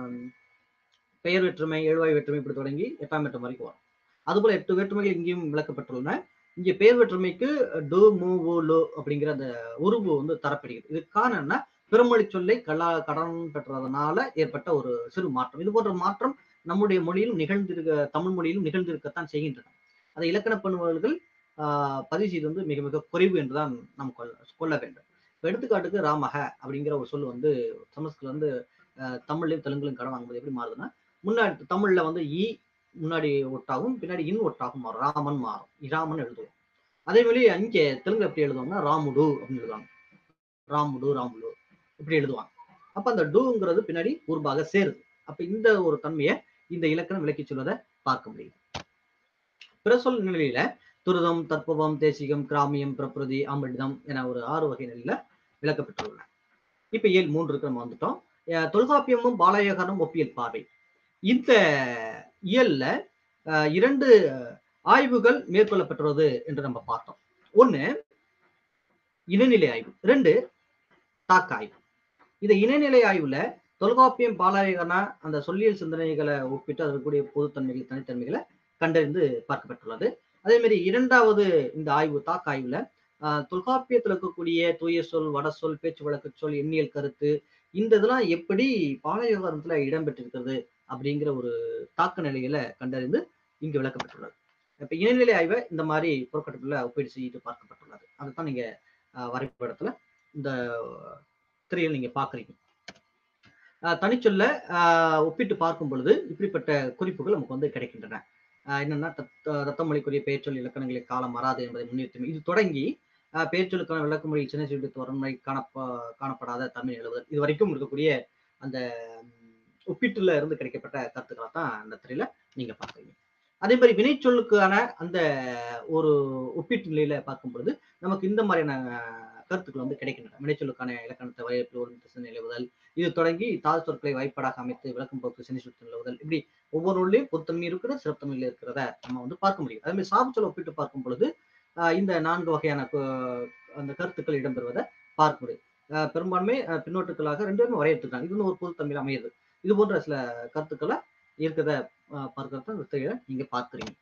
பெயர் வேற்றுமை எழுவாய் வேற்றுமை இப்படி தொடங்கி எட்டாம் வேற்றுமை வரைக்கும் வரும் அதுபோல எட்டு வேற்றுமைகள் இங்கேயும் விளக்கப்பட்டுள்ளன இங்கே பெயர் வேற்றுமைக்கு டு மு ஓ லோ அப்படிங்கிற அந்த உருவு வந்து தரப்படுகிறது இதுக்கான என்ன பிறமொழி சொல்லை கலா கடன் பெற்றதனால ஏற்பட்ட ஒரு சிறு மாற்றம் இது போன்ற மாற்றம் நம்முடைய மொழியிலும் நிகழ்ந்திருக்க தமிழ் மொழியிலும் நிகழ்ந்திருக்கத்தான் செய்கின்றன அதை இலக்கண பண்புகள் ஆஹ் பதிவு செய்து வந்து மிக மிக குறைவு என்றுதான் நாம் கொள்ள கொள்ள வேண்டும் இப்ப எடுத்துக்காட்டுக்கு ராமக அப்படிங்கிற ஒரு சொல் வந்து சமஸ்கிருதம் வந்து ஆஹ் தமிழ்லையும் தெலுங்குலையும் கடன் வாங்கும்போது எப்படி மாறுதுன்னா முன்னாடி தமிழ்ல வந்து இ முன்னாடி ஒட்டாகும் பின்னாடி இன் ஒட்டாகும் மாறும் ராமன் மாறும் இராமன் எழுதுவோம் அதே மாதிரி அங்கே தெலுங்கு எப்படி எழுதுவாங்கன்னா ராமுடு அப்படின்னு எழுதுவாங்க ராமுடு ராமுடு இப்படி எழுதுவாங்க அப்ப அந்த டூங்கிறது பின்னாடி உருபாக சேருது அப்ப இந்த ஒரு தன்மையை இந்த இலக்கணம் விளக்கி சொல்வதை பார்க்க முடியுது பிரசொல் நிலையில துருதம் தற்பவம் தேசிகம் கிராமியம் பிரபிரதி அமிர்தம் என ஒரு ஆறு வகை நிலையில விளக்கப்பட்டுள்ளன இப்ப இயல் மூன்றுக்கு நம்ம வந்துட்டோம் அஹ் தொல்காப்பியமும் பாலயகனும் ஒப்பியல் பார்வை இந்த இயல்ல அஹ், இரண்டு ஆய்வுகள் மேற்கொள்ளப்பட்டுள்ளது என்று நம்ம பார்த்தோம் ஒண்ணு இனநிலை ஆய்வு ரெண்டு தாக்க ஆய்வு இந்த இணைநிலை ஆய்வுல தொல்காப்பியம் பாலாயகனா அந்த சொல்லியல் சிந்தனைகளை ஒப்பிட்டு அதில் கூடிய பொதுத்தன்மைகள் தனித்தன்மைகளை கண்டறிந்து பார்க்கப்பட்டுள்ளது அதே மாதிரி இரண்டாவது இந்த ஆய்வு தாக்க ஆய்வுல ஆஹ், தொல்காப்பியத்தில் இருக்கக்கூடிய தூய சொல் வட சொல் பேச்சு வழக்கு சொல் எண்ணியல் கருத்து இந்த இதெல்லாம் எப்படி பாலயோகத்துல இடம்பெற்றிருக்கிறது அப்படிங்கிற ஒரு தாக்க நிலையில கண்டறிந்து இங்கு விளக்கப்பட்டுள்ளது இப்ப இணைநிலை ஆய்வை இந்த மாதிரி புறக்கட்டுக்குள்ள ஒப்பீடு செய்து பார்க்கப்பட்டுள்ளது அதைத்தான் நீங்க ஆஹ், வரைபடத்துல இந்த திரையில் நீங்க பாக்குறீங்க ஆஹ், தனிச்சொல்ல ஆஹ், ஒப்பிட்டு பார்க்கும் பொழுது இப்படிப்பட்ட குறிப்புகள் நமக்கு வந்து கிடைக்கின்றன ஆஹ், என்னன்னா தத்- ரத்தமொழிக்குரிய பெயர்ச்சொல் இலக்கணங்களை காலம் வராது என்பதை முன்னிறுத்தும் இது தொடங்கி ஆஹ், பெயர்ச்சொல்லுக்கான விளக்கமொழி சின்ன சிறு வரன்முறை காணப்ப காணப்படாத தமிழ் எழுதுதல் இது வரைக்கும் இருக்கக்கூடிய அந்த ம், ஒப்பீட்டுல இருந்து கிடைக்கப்பட்ட கருத்துக்களை தான் அந்த திரையில நீங்க பார்க்குறீங்க அதே மாதிரி வினைச்சொல்லுக்கான அந்த ஒரு ஒப்பீட்டு நிலையில பார்க்கும் பொழுது நமக்கு இந்த மாதிரியான கருத்துக்கள் வந்து கிடைக்கின்றன வினைச்சொல்லுக்கான இலக்கணத்தை வரையறுப்பு ஒரு திசை நிலவுதல் இது தொடங்கி தாழ் சொற்களை வாய்ப்பாடாக அமைத்து விளக்கும் போக்கு சினை சுற்று நிலவுதல் இப்படி ஒவ்வொரு நூல்லையும் பொருத்தன்மை இருக்கிற சிறப்புத்தன்மையில் இருக்கிறத நம்ம வந்து பார்க்க முடியும் அதே மாதிரி சாபச்சொல் ஒப்பிட்டு பார்க்கும் பொழுது ஆஹ் இந்த நான்கு வகையான கு- அந்த கருத்துக்கள் இடம்பெறுவதை பார்க்க முடியும் ஆஹ் பெரும்பான்மை ஆஹ் பின்னோட்டுகளாக ரெண்டு பேரும் வரையறுத்துருக்காங்க இது வந்து ஒரு பொதுத்தன்மையில் அமையுது இது போன்ற சில கருத்துக்களை இருக்கிறத பார்க்கறத இந்த திரையில நீங்க பார்க்குறீங்க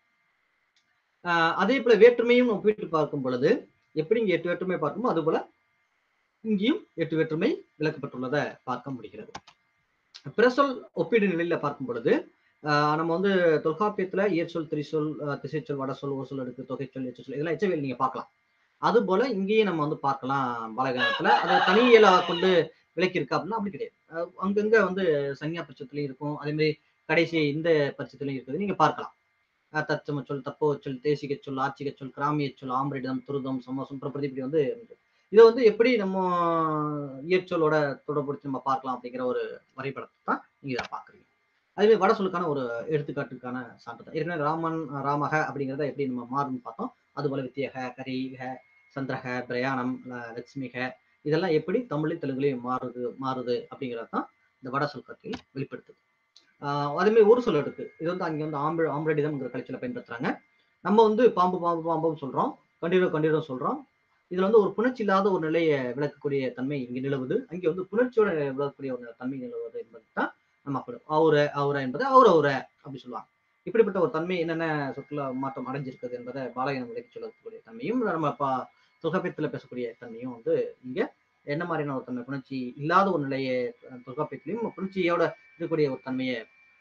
ஆஹ் அதே போல வேற்றுமையும் ஒப்பிட்டு பார்க்கும் பொழுது எப்படி இங்க எட்டு வேற்றுமை பார்க்குமோ அது போல இங்கேயும் எட்டு வேற்றுமை விளக்கப்பட்டுள்ளதை பார்க்க முடிகிறது பிரசொல் ஒப்பீடு நிலையில பார்க்கும் பொழுது ஆஹ் நம்ம வந்து தொல்காப்பியத்துல இயற்சொல் திரிசொல் ஆஹ் திசைச்சொல் வடசொல் ஒரு சொல் எடுக்கு தொகைச்சொல் எச்சொல் இதெல்லாம் எச்சவியல் நீங்க பார்க்கலாம் அது போல இங்கேயும் நம்ம வந்து பார்க்கலாம் பாலகானத்துல அதை தனியலா கொண்டு விளக்கியிருக்கா அப்படின்னா அப்படி கிடையாது ஆஹ் அங்கங்க வந்து சன்னியா பட்சத்துலயும் இருக்கும் அதே மாதிரி கடைசி இந்த பட்சத்துலயும் இருக்குது நீங்க பார்க்கலாம் ஆஹ் தச்சம சொல் தப்போ சொல் தேசிக சொல் ஆட்சிக சொல் கிராமிய சொல் ஆம்பரிடம் துருதம் சமோசம் பிரபதி இப்படி வந்து இருக்கு. இதை வந்து எப்படி நம்ம இயற்சொல்லோட தொடர்புடுத்தி நம்ம பார்க்கலாம் அப்படிங்கிற ஒரு வரைபடத்தை தான் நீங்க இதை பாக்குறீங்க அதுவே வட சொல்லுக்கான ஒரு எடுத்துக்காட்டுக்கான சான்று தான் ஏற்கனவே ராமன் ராமக அப்படிங்கிறத எப்படி நம்ம மாறுன்னு பார்த்தோம் அதுபோல வித்தியக கரிக சந்திரக பிரயாணம் ல- லட்சுமிக இதெல்லாம் எப்படி தமிழ்லையும் தெலுங்குலையும் மாறுது மாறுது அப்படிங்கிறது தான் இந்த வட சொல் கருத்தில் வெளிப்படுத்துது ஆஹ் அதே மாதிரி ஒரு சொல் இருக்கு இது வந்து அங்க வந்து ஆம்பு ஆம்பரடிதம்ங்கிற கலைச்சல பயன்படுத்துறாங்க நம்ம வந்து பாம்பு பாம்பு பாம்புன்னு சொல்றோம் கண்டிரோ கண்டிரோ சொல்றோம் இதுல வந்து ஒரு புணர்ச்சி இல்லாத ஒரு நிலையை விளக்கக்கூடிய தன்மை இங்க நிலவுது அங்க வந்து புணர்ச்சியோட விளக்கக்கூடிய ஒரு தன்மை நிலவுவது என்பது தான் நம்ம அப்படி அவுர அவுர என்பது அவுர அவுர அப்படி சொல்லுவாங்க இப்படிப்பட்ட ஒரு தன்மை என்னென்ன சொற்கள மாற்றம் அடைஞ்சிருக்குது என்பதை பாலகனம் விளக்கி சொல்லக்கூடிய தன்மையும் நம்ம பா தொல்காப்பியத்துல பேசக்கூடிய தன்மையும் வந்து இங்க என்ன மாதிரியான ஒரு தன்மை புணர்ச்சி இல்லாத ஒரு நிலையை அஹ், தொல்காப்பியத்திலையும் புணர்ச்சியோட இருக்கக்கூடிய ஒரு தன்மையை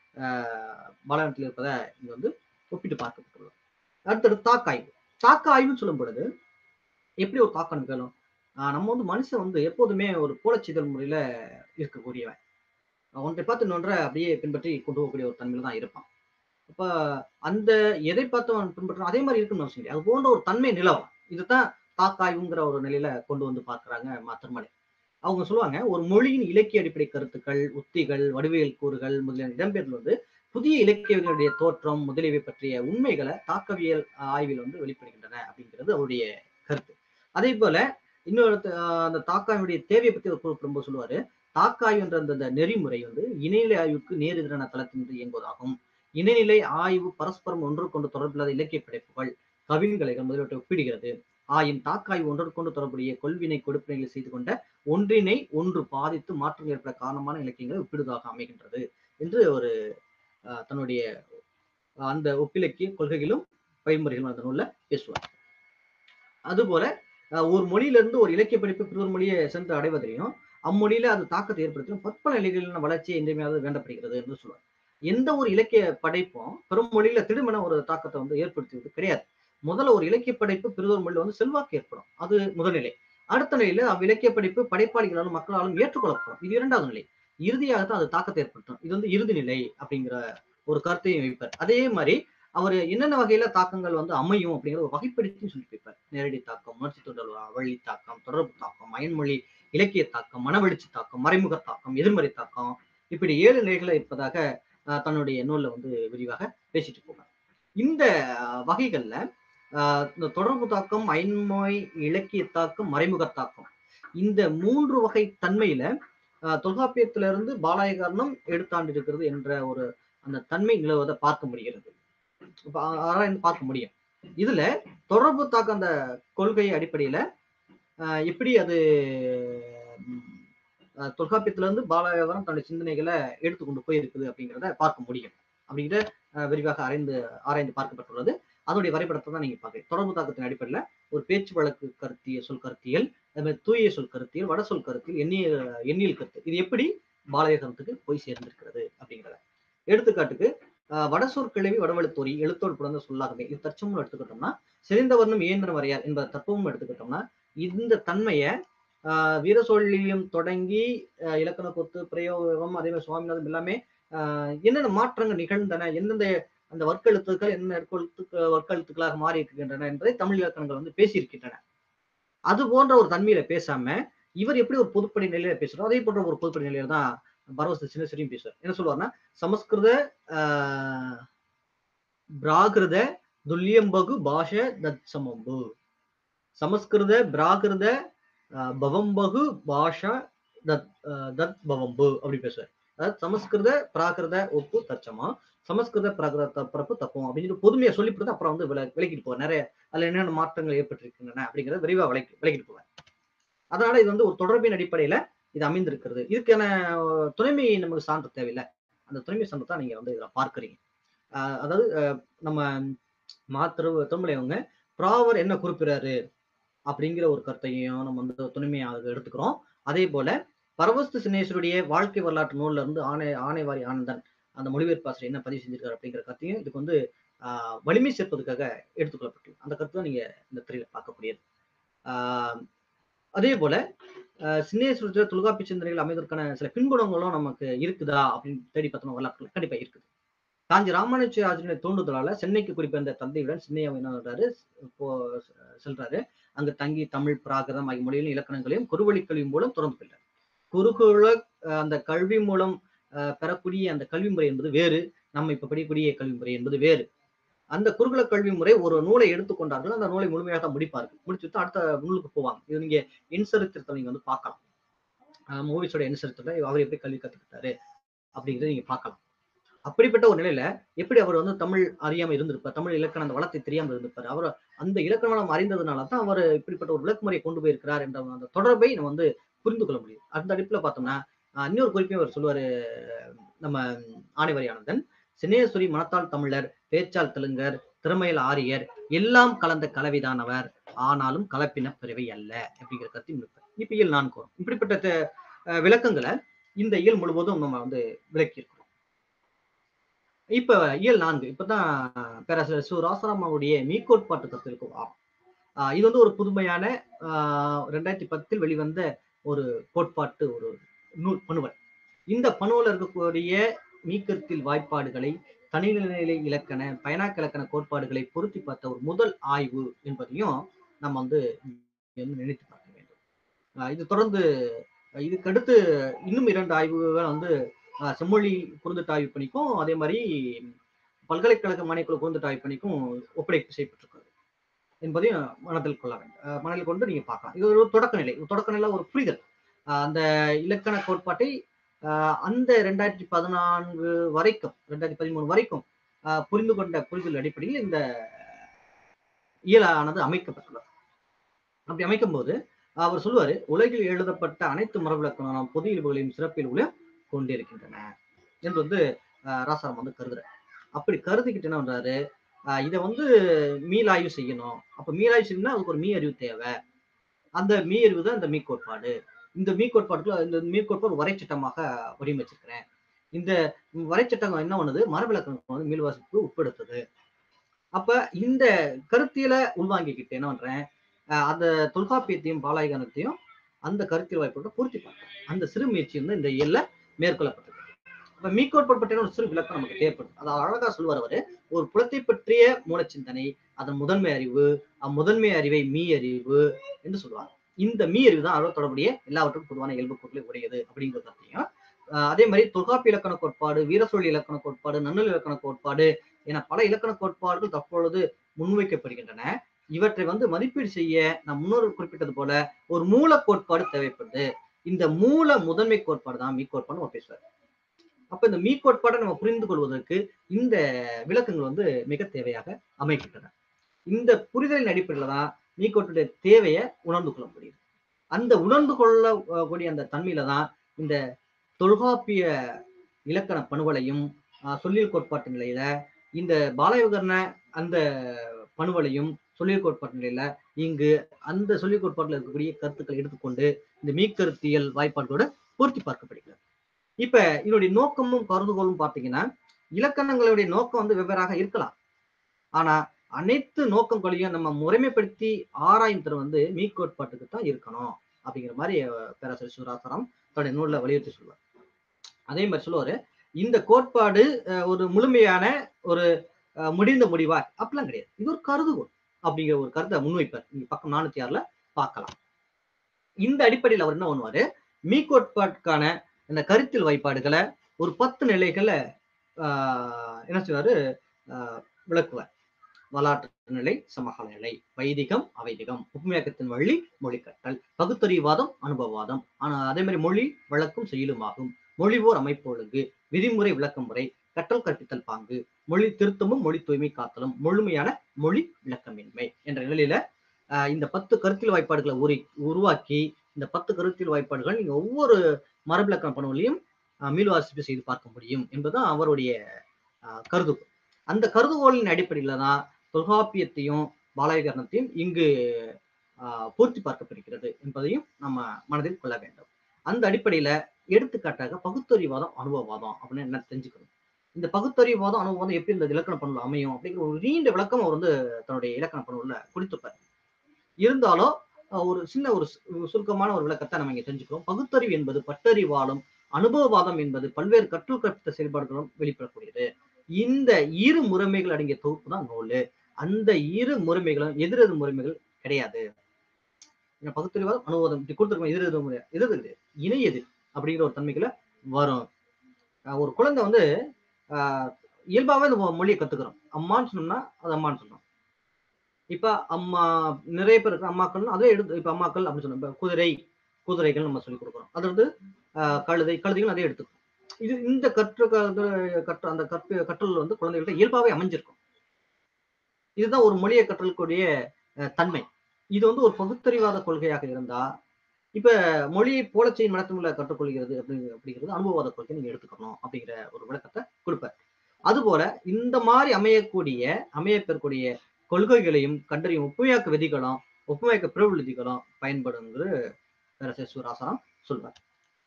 ஆஹ் பாலகத்தில் இருப்பதை இங்க வந்து ஒப்பிட்டு பார்க்கப்பட்டுள்ளது அடுத்தது தாக்காய்வு தாக்காய்வுன்னு சொல்லும் பொழுது எப்படி ஒரு தாக்கம் நிகழும் ஆஹ் நம்ம வந்து மனுஷன் வந்து எப்போதுமே ஒரு போலச்சிதல் முறையில இருக்கக்கூடியவன் ஒன்றை பார்த்து இன்னொன்றை அப்படியே பின்பற்றி கொண்டு போகக்கூடிய ஒரு தன்மையில தான் இருப்பான் அப்ப அந்த எதை பார்த்து அவன் பின்பற்றான் அதே மாதிரி இருக்குன்னு அவசியம் கிடையாது அது போன்ற ஒரு தன்மை நிலவலாம் இதுதான் தாக்காய்வுங்கிற ஒரு நிலையில கொண்டு வந்து பார்க்கறாங்க மாத்திரமலை அவங்க சொல்லுவாங்க ஒரு மொழியின் இலக்கிய அடிப்படை கருத்துக்கள் உத்திகள் வடிவியல் கூறுகள் முதலிய இடம்பெயர்ந்து வந்து புதிய இலக்கியங்களுடைய தோற்றம் முதலியவை பற்றிய உண்மைகளை தாக்கவியல் ஆய்வில் வந்து வெளிப்படுகின்றன அப்படிங்கிறது அவருடைய கருத்து அதே போல இன்னொரு ஆஹ் அந்த தாக்காய்வுடைய தேவையை பத்தி அவர் குறிப்பிடும்போது சொல்லுவாரு தாக்காய்வு என்ற அந்த அந்த நெறிமுறை வந்து இணைநிலை ஆய்வுக்கு நேர் எதிரான தளத்திலிருந்து இயங்குவதாகும் இணைநிலை ஆய்வு பரஸ்பரம் ஒன்றுக்கொண்டு தொடர்பில்லாத இலக்கிய படைப்புகள் கவின்கலைகள் முதலியவற்றை ஒப்பிடுகிறது ஆயின் தாக்காய்வு ஒன்றற்கொண்டு தொடர்புடைய கொள்வினை கொடுப்பினைகளை செய்து கொண்ட ஒன்றினை ஒன்று பாதித்து மாற்றம் ஏற்பட காரணமான இலக்கியங்களை ஒப்பிடுவதாக அமைகின்றது என்று ஒரு ஆஹ், தன்னுடைய ஆஹ், அந்த ஒப்பிலக்கிய கொள்கைகளும் பயன்முறைகளும் அந்த நூல்ல பேசுவார் அதுபோல ஆஹ், ஒரு மொழியிலிருந்து ஒரு இலக்கிய படிப்பு பிறர் மொழியை சென்று அடைவதையும் அம்மொழியில அது தாக்கத்தை ஏற்படுத்தும் பற்பல நிலைகளிலான வளர்ச்சியை இன்றியமையாவது வேண்டப்படுகிறது என்று சொல்லுவார் எந்த ஒரு இலக்கிய படைப்பும் பெரும் மொழியில திடுமென ஒரு தாக்கத்தை வந்து ஏற்படுத்துவது கிடையாது முதல்ல ஒரு இலக்கிய படைப்பு பிறதொரு மொழியில வந்து செல்வாக்கு ஏற்படும் அது முதல்நிலை அடுத்த நிலையில அவ்விலக்கிய படைப்பு படைப்பாளிகளாலும் மக்களாலும் ஏற்றுக்கொள்ளப்படும் இது இரண்டாவது நிலை இறுதியாக தான் அது தாக்கத்தை ஏற்படுத்தும் இது வந்து இறுதி நிலை அப்படிங்கிற ஒரு கருத்தையும் வைப்பார் அதே மாதிரி அவர் என்னென்ன வகையில தாக்கங்கள் வந்து அமையும் அப்படிங்கிற ஒரு வகைப்படுத்தி சொல்லி வைப்பார் நேரடி தாக்கம் உணர்ச்சி தூண்டல் வழி தாக்கம் தொடர்பு தாக்கம் அயன்மொழி இலக்கிய தாக்கம் மனவெழுச்சி தாக்கம் மறைமுக தாக்கம் எதிர்மறை தாக்கம் இப்படி ஏழு நிலைகளை இருப்பதாக ஆஹ், தன்னுடைய நூல்ல வந்து விரிவாக பேசிட்டு போவார் இந்த ஆஹ், வகைகள்ல ஆஹ், இந்த தொடர்பு தாக்கம் அயன்மொழி இலக்கிய தாக்கம் மறைமுக தாக்கம் இந்த மூன்று வகை தன்மையில ஆஹ், தொல்காப்பியத்திலிருந்து பாலாயகரணம் எடுத்தாண்டு இருக்கிறது என்ற ஒரு அந்த தன்மை நிலவுவதை பார்க்க முடிகிறது இப்ப ஆ- ஆராய்ந்து பார்க்க முடியும் இதுல தொடர்பு தாக்க அந்த கொள்கை அடிப்படையில ஆஹ், எப்படி அது ம், ஆஹ், தொல்காப்பியத்திலிருந்து பாலாயகரம் தன்னுடைய சிந்தனைகளை எடுத்துக்கொண்டு போயிருக்குது அப்படிங்கிறத பார்க்க முடியும் அப்படிங்கிற ஆஹ், விரிவாக ஆராய்ந்து ஆராய்ந்து பார்க்கப்பட்டுள்ளது அதனுடைய வரைபடத்தை தான் நீங்க பாக்குறீங்க தொடர்பு தாக்கத்தின் அடிப்படையில ஒரு பேச்சு வழக்கு கருத்திய சொல் கருத்தியல் அதே மாதிரி தூய சொல் கருத்தியல் வட சொல் கருத்தியல் எண்ணிய எண்ணியல் கருத்து இது எப்படி பாலயகரத்துக்கு போய் சேர்ந்திருக்கிறது அப்படிங்கிறத எடுத்துக்காட்டுக்கு ஆஹ் வடசொற் கிழவி வடவெழுத்தோரி எழுத்தோடு பிறந்த சொல்லாகவே இது தற்சமும் எடுத்துக்கிட்டோம்னா செறிந்த வர்ணம் இயந்திரம் வரையார் என்பத தத்துவமும் எடுத்துக்கிட்டோம்னா இந்த தன்மையை ஆஹ் வீர சொல்லியம் தொடங்கி ஆஹ் இலக்கண கொத்து பிரயோகம் அதே மாதிரி சுவாமிநாதன் எல்லாமே ஆஹ் என்னென்ன மாற்றங்கள் நிகழ்ந்தன எந்தெந்த அந்த வர்க்கெழுத்துக்கள் என்ன எழுத்துக்கு வர்க்கெழுத்துக்களாக மாறி இருக்கின்றன என்பதை தமிழ் இலக்கணங்கள் வந்து பேசியிருக்கின்றன அது போன்ற ஒரு தன்மையில பேசாம இவர் எப்படி ஒரு பொதுப்படை நிலையில பேசுறோம் அதே போன்ற ஒரு பொதுப்படை நிலையில தான் பரவச சின்ன சரியும் பேசுவார் என்ன சொல்லுவார்னா சமஸ்கிருத ஆஹ், பிராகிருத துல்லியம்பகு பாஷ தத் சமம்பு சமஸ்கிருத பிராகிருத அஹ், பவம்பகு பாஷா தத் அஹ், தத் பவம்பு அப்படி பேசுவார் அதாவது சமஸ்கிருத பிராகிருத ஒப்பு தச்சமா சமஸ்கிருத பிராகிருத பிறப்பு தப்பம் அப்படின்னு சொல்லி பொதுமையை சொல்லிவிட்டு அப்புறம் வந்து விள விளக்கிட்டு போவார் நிறைய அதுல என்னென்ன மாற்றங்கள் ஏற்பட்டிருக்கின்றன அப்படிங்கிறத விரிவா விளக்கி விளக்கிட்டு போவார் அதனால இது வந்து ஒரு தொடர்பின் அடிப்படையில இது அமைந்திருக்கிறது இதுக்கான அஹ், துணைமை நமக்கு சான்று தேவையில்லை அந்த துணைமை சான்று தான் நீங்க வந்து இதுல பார்க்கறீங்க அஹ், அதாவது அஹ், நம்ம மாத்திரு திருமலையவங்க ப்ராவர் என்ன குறிப்பிடுறாரு அப்படிங்கிற ஒரு கருத்தையும் நம்ம வந்து துணைமையாக எடுத்துக்கிறோம் அதே போல பரவஸ்து சினேஸ்வருடைய வாழ்க்கை வரலாற்று நூல்ல இருந்து ஆணை ஆணைவாரி ஆனந்தன் அந்த மொழிபெயர்ப்பாசிரியர் என்ன பதிவு செஞ்சிருக்காரு அப்படிங்கிற கருத்தையும் இதுக்கு வந்து ஆஹ், வலிமை சேர்ப்பதற்காக எடுத்துக்கொள்ளப்பட்டுள்ளது அந்த கருத்து தான் நீங்க இந்த திரையில பார்க்கக்கூடியது ஆஹ், அதே போல ஆஹ், சின்னேஸ்வரத்துல தொல்காப்பி சிந்தனைகள் அமைவதற்கான சில பின்புலங்களும் நமக்கு இருக்குதா அப்படின்னு தேடி பார்த்தோம் வரலாற்று கண்டிப்பா இருக்குது காஞ்சி ராமானுஜாச்சாரியனுடைய தூண்டுதலால சென்னைக்கு குறிப்பிட்ட தந்தையுடன் சின்னையா என்ன பண்றாரு இப்போ செல்றாரு அங்கு தங்கி தமிழ் பிராகிருதம் ஆகிய மொழியிலும் இலக்கணங்களையும் குறுவழி கல்வி மூலம் தொடர்ந்து கொள்றார் குறுகுல அஹ், அந்த கல்வி மூலம் அஹ், பெறக்கூடிய அந்த கல்வி முறை என்பது வேறு நம்ம இப்ப படிக்கக்கூடிய கல்வி முறை என்பது வேறு அந்த குருகுல கல்வி முறை ஒரு நூலை எடுத்துக்கொண்டார்கள் அந்த நூலை முழுமையாக தான் முடிப்பார்கள் முடிச்சுட்டு அடுத்த நூலுக்கு போவாங்க இது நீங்க என்சரித்திரத்தை நீங்க வந்து பார்க்கலாம் மூவிஸோட என்சரித்திரத்தை அவர் எப்படி கல்வி கத்துக்கிட்டாரு அப்படிங்கிறத நீங்க பார்க்கலாம் அப்படிப்பட்ட ஒரு நிலையில எப்படி அவர் வந்து தமிழ் அறியாம இருந்திருப்பார் தமிழ் இலக்கண அந்த வளத்தை தெரியாம இருந்திருப்பார் அவர் அந்த இலக்கண வளம் அறிந்ததுனால தான் அவர் இப்படிப்பட்ட ஒரு விளக்குமுறையை கொண்டு போயிருக்கிறார் என்ற அந்த தொடர்பை நம்ம வந்து புரிந்து கொள்ள முடியும் அந்த அடிப்புல பார்த்தோம்னா ஆஹ் இன்னொரு குறிப்பையும் அவர் சொல்லுவாரு நம்ம ஆணைவரி ஆனந்தன் சினேஸ்வரி மனத்தால் தமிழர் பேச்சால் தெலுங்கர் திறமையில் ஆரியர் எல்லாம் கலந்த கலவைதான் அவர் ஆனாலும் கலப்பின பிறவை அல்ல அப்படிங்கிற கருத்தை முடிப்பார் இப்ப இயல் நான்கு வரும் இப்படிப்பட்ட த- அஹ் விளக்கங்களை இந்த இயல் முழுவதும் நம்ம வந்து விளக்கி இருக்கிறோம் இப்ப இயல் நான்கு இப்பதான் பேராசிரியர் சு ராசாராம் அவருடைய மீக்கோட்பாட்டு கருத்திற்கு வரோம். ஆஹ் இது வந்து ஒரு புதுமையான ஆஹ் ரெண்டாயிரத்தி பத்தில் வெளிவந்த ஒரு கோட்பாட்டு ஒரு நூல் பணுவல் இந்த பணுவல் இருக்கக்கூடிய மீக்கருத்தில் வாய்ப்பாடுகளை தனிநிலை இலக்கண பயனாக்க இலக்கண கோட்பாடுகளை பொருத்தி பார்த்த ஒரு முதல் ஆய்வு என்பதையும் நம்ம வந்து இங்க வந்து நினைத்து பார்க்க வேண்டும் ஆஹ் இது தொடர்ந்து அஹ் இதுக்கு அடுத்து இன்னும் இரண்டு ஆய்வுகள் வந்து ஆஹ் செம்மொழி குறுந்துட்டு ஆய்வு பணிக்கும் அதே மாதிரி பல்கலைக்கழக மானியக்குழு குறுந்துட்டு ஆய்வு பணிக்கும் ஒப்படைப்பு செய்யப்பட்டிருக்கிறது என்பதையும் மனதில் கொள்ள வேண்டும் ஆஹ் மனதில் கொண்டு நீங்க பார்க்கலாம் இது ஒரு தொடக்க நிலை ஒரு தொடக்க நிலை ஒரு புரிதல் ஆஹ் அந்த இலக்கண கோட்பாட்டை ஆஹ் அந்த ரெண்டாயிரத்தி பதினான்கு வரைக்கும் ரெண்டாயிரத்தி பதிமூணு வரைக்கும் ஆஹ் புரிந்து கொண்ட புரிதல் அடிப்படையில் இந்த இயலானது அமைக்கப்பட்டுள்ளது அப்படி அமைக்கும் போது அவர் சொல்லுவாரு உலகில் எழுதப்பட்ட அனைத்து மரபிலக்கணம் பொது இயல்புகளையும் சிறப்பியல்புகளையும் கொண்டிருக்கின்றன என்று வந்து ஆஹ் ராசாராம் வந்து கருதுறாரு அப்படி கருதிக்கிட்டு என்ன பண்றாரு ஆஹ் இதை வந்து மீளாய்வு செய்யணும் அப்ப மீளாய்வு செய்யணும்னா அதுக்கு ஒரு மீ அறிவு தேவை அந்த மீ அறிவு தான் இந்த மீ கோட்பாடு இந்த மீ கோட்பாட்டுக்குள்ள இந்த மீ கோட்பாடு ஒரு வரைச்சட்டமாக வடிவமைச்சிருக்கிறேன் இந்த வரைச்சட்டம் என்ன பண்ணுது மரபிலக்கணம் வந்து மீள்வாசிப்புக்கு உட்படுத்துது அப்ப இந்த கருத்தியலை உள்வாங்கிக்கிட்டு என்ன பண்றேன் ஆஹ் அந்த தொல்காப்பியத்தையும் பாலாயுகானத்தையும் அந்த கருத்தியல் வாய்ப்போட பூர்த்தி பண்றேன் அந்த சிறு முயற்சி வந்து இந்த இயல்ல மேற்கொள்ளப்பட்டது அப்ப மீக்கோட்பாடு பற்றின ஒரு சிறு விளக்கம் நமக்கு தேவைப்படுது அதை அழகா சொல்லுவார் அவரு ஒரு புலத்தை பற்றிய மூலச்சிந்தனை அதன் முதன்மை அறிவு அம்முதன்மை அறிவை மீ அறிவு என்று சொல்லுவாங்க இந்த மீ அறிவு தான் அதோட தொடர்புடைய எல்லாவற்றுக்கும் பொதுவான இயல்பு பொருளை உடையது அப்படிங்கிறது பற்றியும் ஆஹ் அதே மாதிரி தொல்காப்பி இலக்கண கோட்பாடு வீரசொலி இலக்கண கோட்பாடு நன்னல் இலக்கண கோட்பாடு என பல இலக்கண கோட்பாடுகள் தற்பொழுது முன்வைக்கப்படுகின்றன இவற்றை வந்து மதிப்பீடு செய்ய நான் முன்னோர் குறிப்பிட்டது போல ஒரு மூல கோட்பாடு தேவைப்படுது இந்த மூல முதன்மை கோட்பாடு தான் மீ கோட்பாடு நம்ம பேசுவார் அப்ப இந்த மீ கோட்பாடை நம்ம புரிந்து கொள்வதற்கு இந்த விளக்கங்கள் வந்து மிக தேவையாக அமைக்கின்றன இந்த புரிதலின் அடிப்படையில தான் மீ கோட்பாட்டுடைய தேவையை உணர்ந்து கொள்ள முடியுது அந்த உணர்ந்து கொள்ளக்கூடிய அந்த தன்மையில தான் இந்த தொல்காப்பிய இலக்கண பணுவலையும் ஆஹ் சொல்லியல் கோட்பாட்டு நிலையில இந்த பாலயோகர்ண அந்த பணுவலையும் சொல்லியல் கோட்பாட்டு நிலையில இங்கு அந்த சொல்லியல் கோட்பாட்டில் இருக்கக்கூடிய கருத்துக்களை எடுத்துக்கொண்டு இந்த மீக்கருத்தியல் வாய்ப்பாட்டோட பூர்த்தி பார்க்கப்படுகிறது இப்ப இதனுடைய நோக்கமும் கருதுகோளும் பார்த்தீங்கன்னா இலக்கணங்களுடைய நோக்கம் வந்து வெவ்வேறாக இருக்கலாம் ஆனா அனைத்து நோக்கங்களையும் நம்ம முறைமைப்படுத்தி ஆராயும் திறன் வந்து மீக்கோட்பாட்டுக்கு தான் இருக்கணும் அப்படிங்கிற மாதிரி அஹ், பேராசிரியர் சிவராசரம் தன்னுடைய நூல்ல வலியுறுத்தி சொல்லுவார் அதே மாதிரி சொல்லுவாரு இந்த கோட்பாடு அஹ், ஒரு முழுமையான ஒரு அஹ், முடிந்த முடிவா அப்படிலாம் கிடையாது இது ஒரு கருதுகோள் அப்படிங்கிற ஒரு கருத்தை முன்வைப்பார் நீங்க பக்கம் நானூத்தி ஆறுல பார்க்கலாம் இந்த அடிப்படையில் அவர் என்ன பண்ணுவாரு மீ கோட்பாட்டுக்கான இந்த கருத்தில் வாய்ப்பாடுகளை ஒரு பத்து நிலைகளை ஆஹ், என்ன செய்வாரு ஆஹ், விளக்குவார் வரலாற்று நிலை சமகால நிலை வைதிகம் அவைதிகம் ஒப்புமையாக்கத்தின் வழி மொழி கற்றல் பகுத்தறிவாதம் அனுபவவாதம் ஆனா அதே மாதிரி மொழி வழக்கும் செயலுமாகும் மொழிவோர் அமைப்பு ஒழுங்கு விதிமுறை விளக்க முறை கற்றல் கற்பித்தல் பாங்கு மொழி திருத்தமும் மொழி தூய்மை காத்தலும் முழுமையான மொழி விளக்கமின்மை என்ற நிலையில ஆஹ் இந்த பத்து கருத்தியல் வாய்ப்பாடுகளை உரி உருவாக்கி இந்த பத்து கருத்தியல் வாய்ப்பாடுகள் நீங்க ஒவ்வொரு மரபிலக்கண பணுவிலையும் மீள்வாசிப்பு செய்து பார்க்க முடியும் என்பதுதான் அவருடைய ஆஹ் கருதுகோள் அந்த கருதுகோளின் அடிப்படையில தான் தொல்காப்பியத்தையும் பாலவிகரணத்தையும் இங்கு ஆஹ் பூர்த்தி பார்க்கப்படுகிறது என்பதையும் நம்ம மனதில் கொள்ள வேண்டும் அந்த அடிப்படையில எடுத்துக்காட்டாக பகுத்தறிவாதம் அனுபவவாதம் அப்படின்னு என்ன தெரிஞ்சுக்கணும் இந்த பகுத்தறிவாதம் அனுபவம் எப்படி இந்த இலக்கண பண்புல அமையும் அப்படிங்கிற ஒரு நீண்ட விளக்கம் அவர் வந்து தன்னுடைய இலக்கண பண்புல கொடுத்துப்பார் இருந்தாலும் அஹ், ஒரு சின்ன ஒரு சு- சுருக்கமான ஒரு விளக்கத்தை நம்ம இங்க தெரிஞ்சுக்கிறோம் பகுத்தறிவு என்பது பட்டறிவாலும் அனுபவவாதம் என்பது பல்வேறு கற்றல் கற்பித்த செயல்பாடுகளும் வெளிப்படக்கூடியது இந்த இரு முறைமைகள் அடங்கிய தொகுப்பு தான் நூல் அந்த இரு முறைமைகளும் எதிர் எதிர் முறைமைகள் கிடையாது இந்த பகுத்தறிவாதம் அனுபவம் இப்படி கொடுத்துருக்கோம் எதிர் எதிர் முறை எதிர் எதிர் இணை எதிர் அப்படிங்கிற ஒரு தன்மைகளை வரும் அஹ் ஒரு குழந்தை வந்து ஆஹ் இயல்பாவே இந்த மொழியை கத்துக்கிறோம் அம்மான்னு சொன்னோம்னா அது அம்மான்னு சொன்னோம் இப்ப அம்மா நிறைய பேர் இருக்கிற அம்மாக்கள் அதே எடுத்து இப்ப அம்மாக்கள் அப்படின்னு சொன்னோம் இப்ப குதிரை குதிரைகள் நம்ம சொல்லி கொடுக்குறோம் அது வந்து ஆஹ் கழுதை கழுதைகள் அதே எடுத்துக்கும் இது இந்த கற்று கற்ற அந்த கற்று கற்றல் வந்து குழந்தைகள்ட்ட இயல்பாவே அமைஞ்சிருக்கும் இதுதான் ஒரு மொழியை கற்றலுக்குரிய அஹ், தன்மை இது வந்து ஒரு பகுத்தறிவாத கொள்கையாக இருந்தா இப்ப மொழியை போல செய்யும் மனத்தினுள்ள கற்றுக்கொள்கிறது அப்படிங்க அப்படிங்கிறது அனுபவவாத கொள்கை நீங்க எடுத்துக்கணும் அப்படிங்கிற ஒரு விளக்கத்தை கொடுப்பார் அதுபோல இந்த மாதிரி அமையக்கூடிய அமையப்பெறக்கூடிய கொள்கைகளையும் கண்டறியும் ஒப்புமையாக்க விதிகளும் ஒப்புமையாக்க பிறவு விதிகளும் பயன்படுங்கிற பேரரசர் சுராசனம் சொல்றார்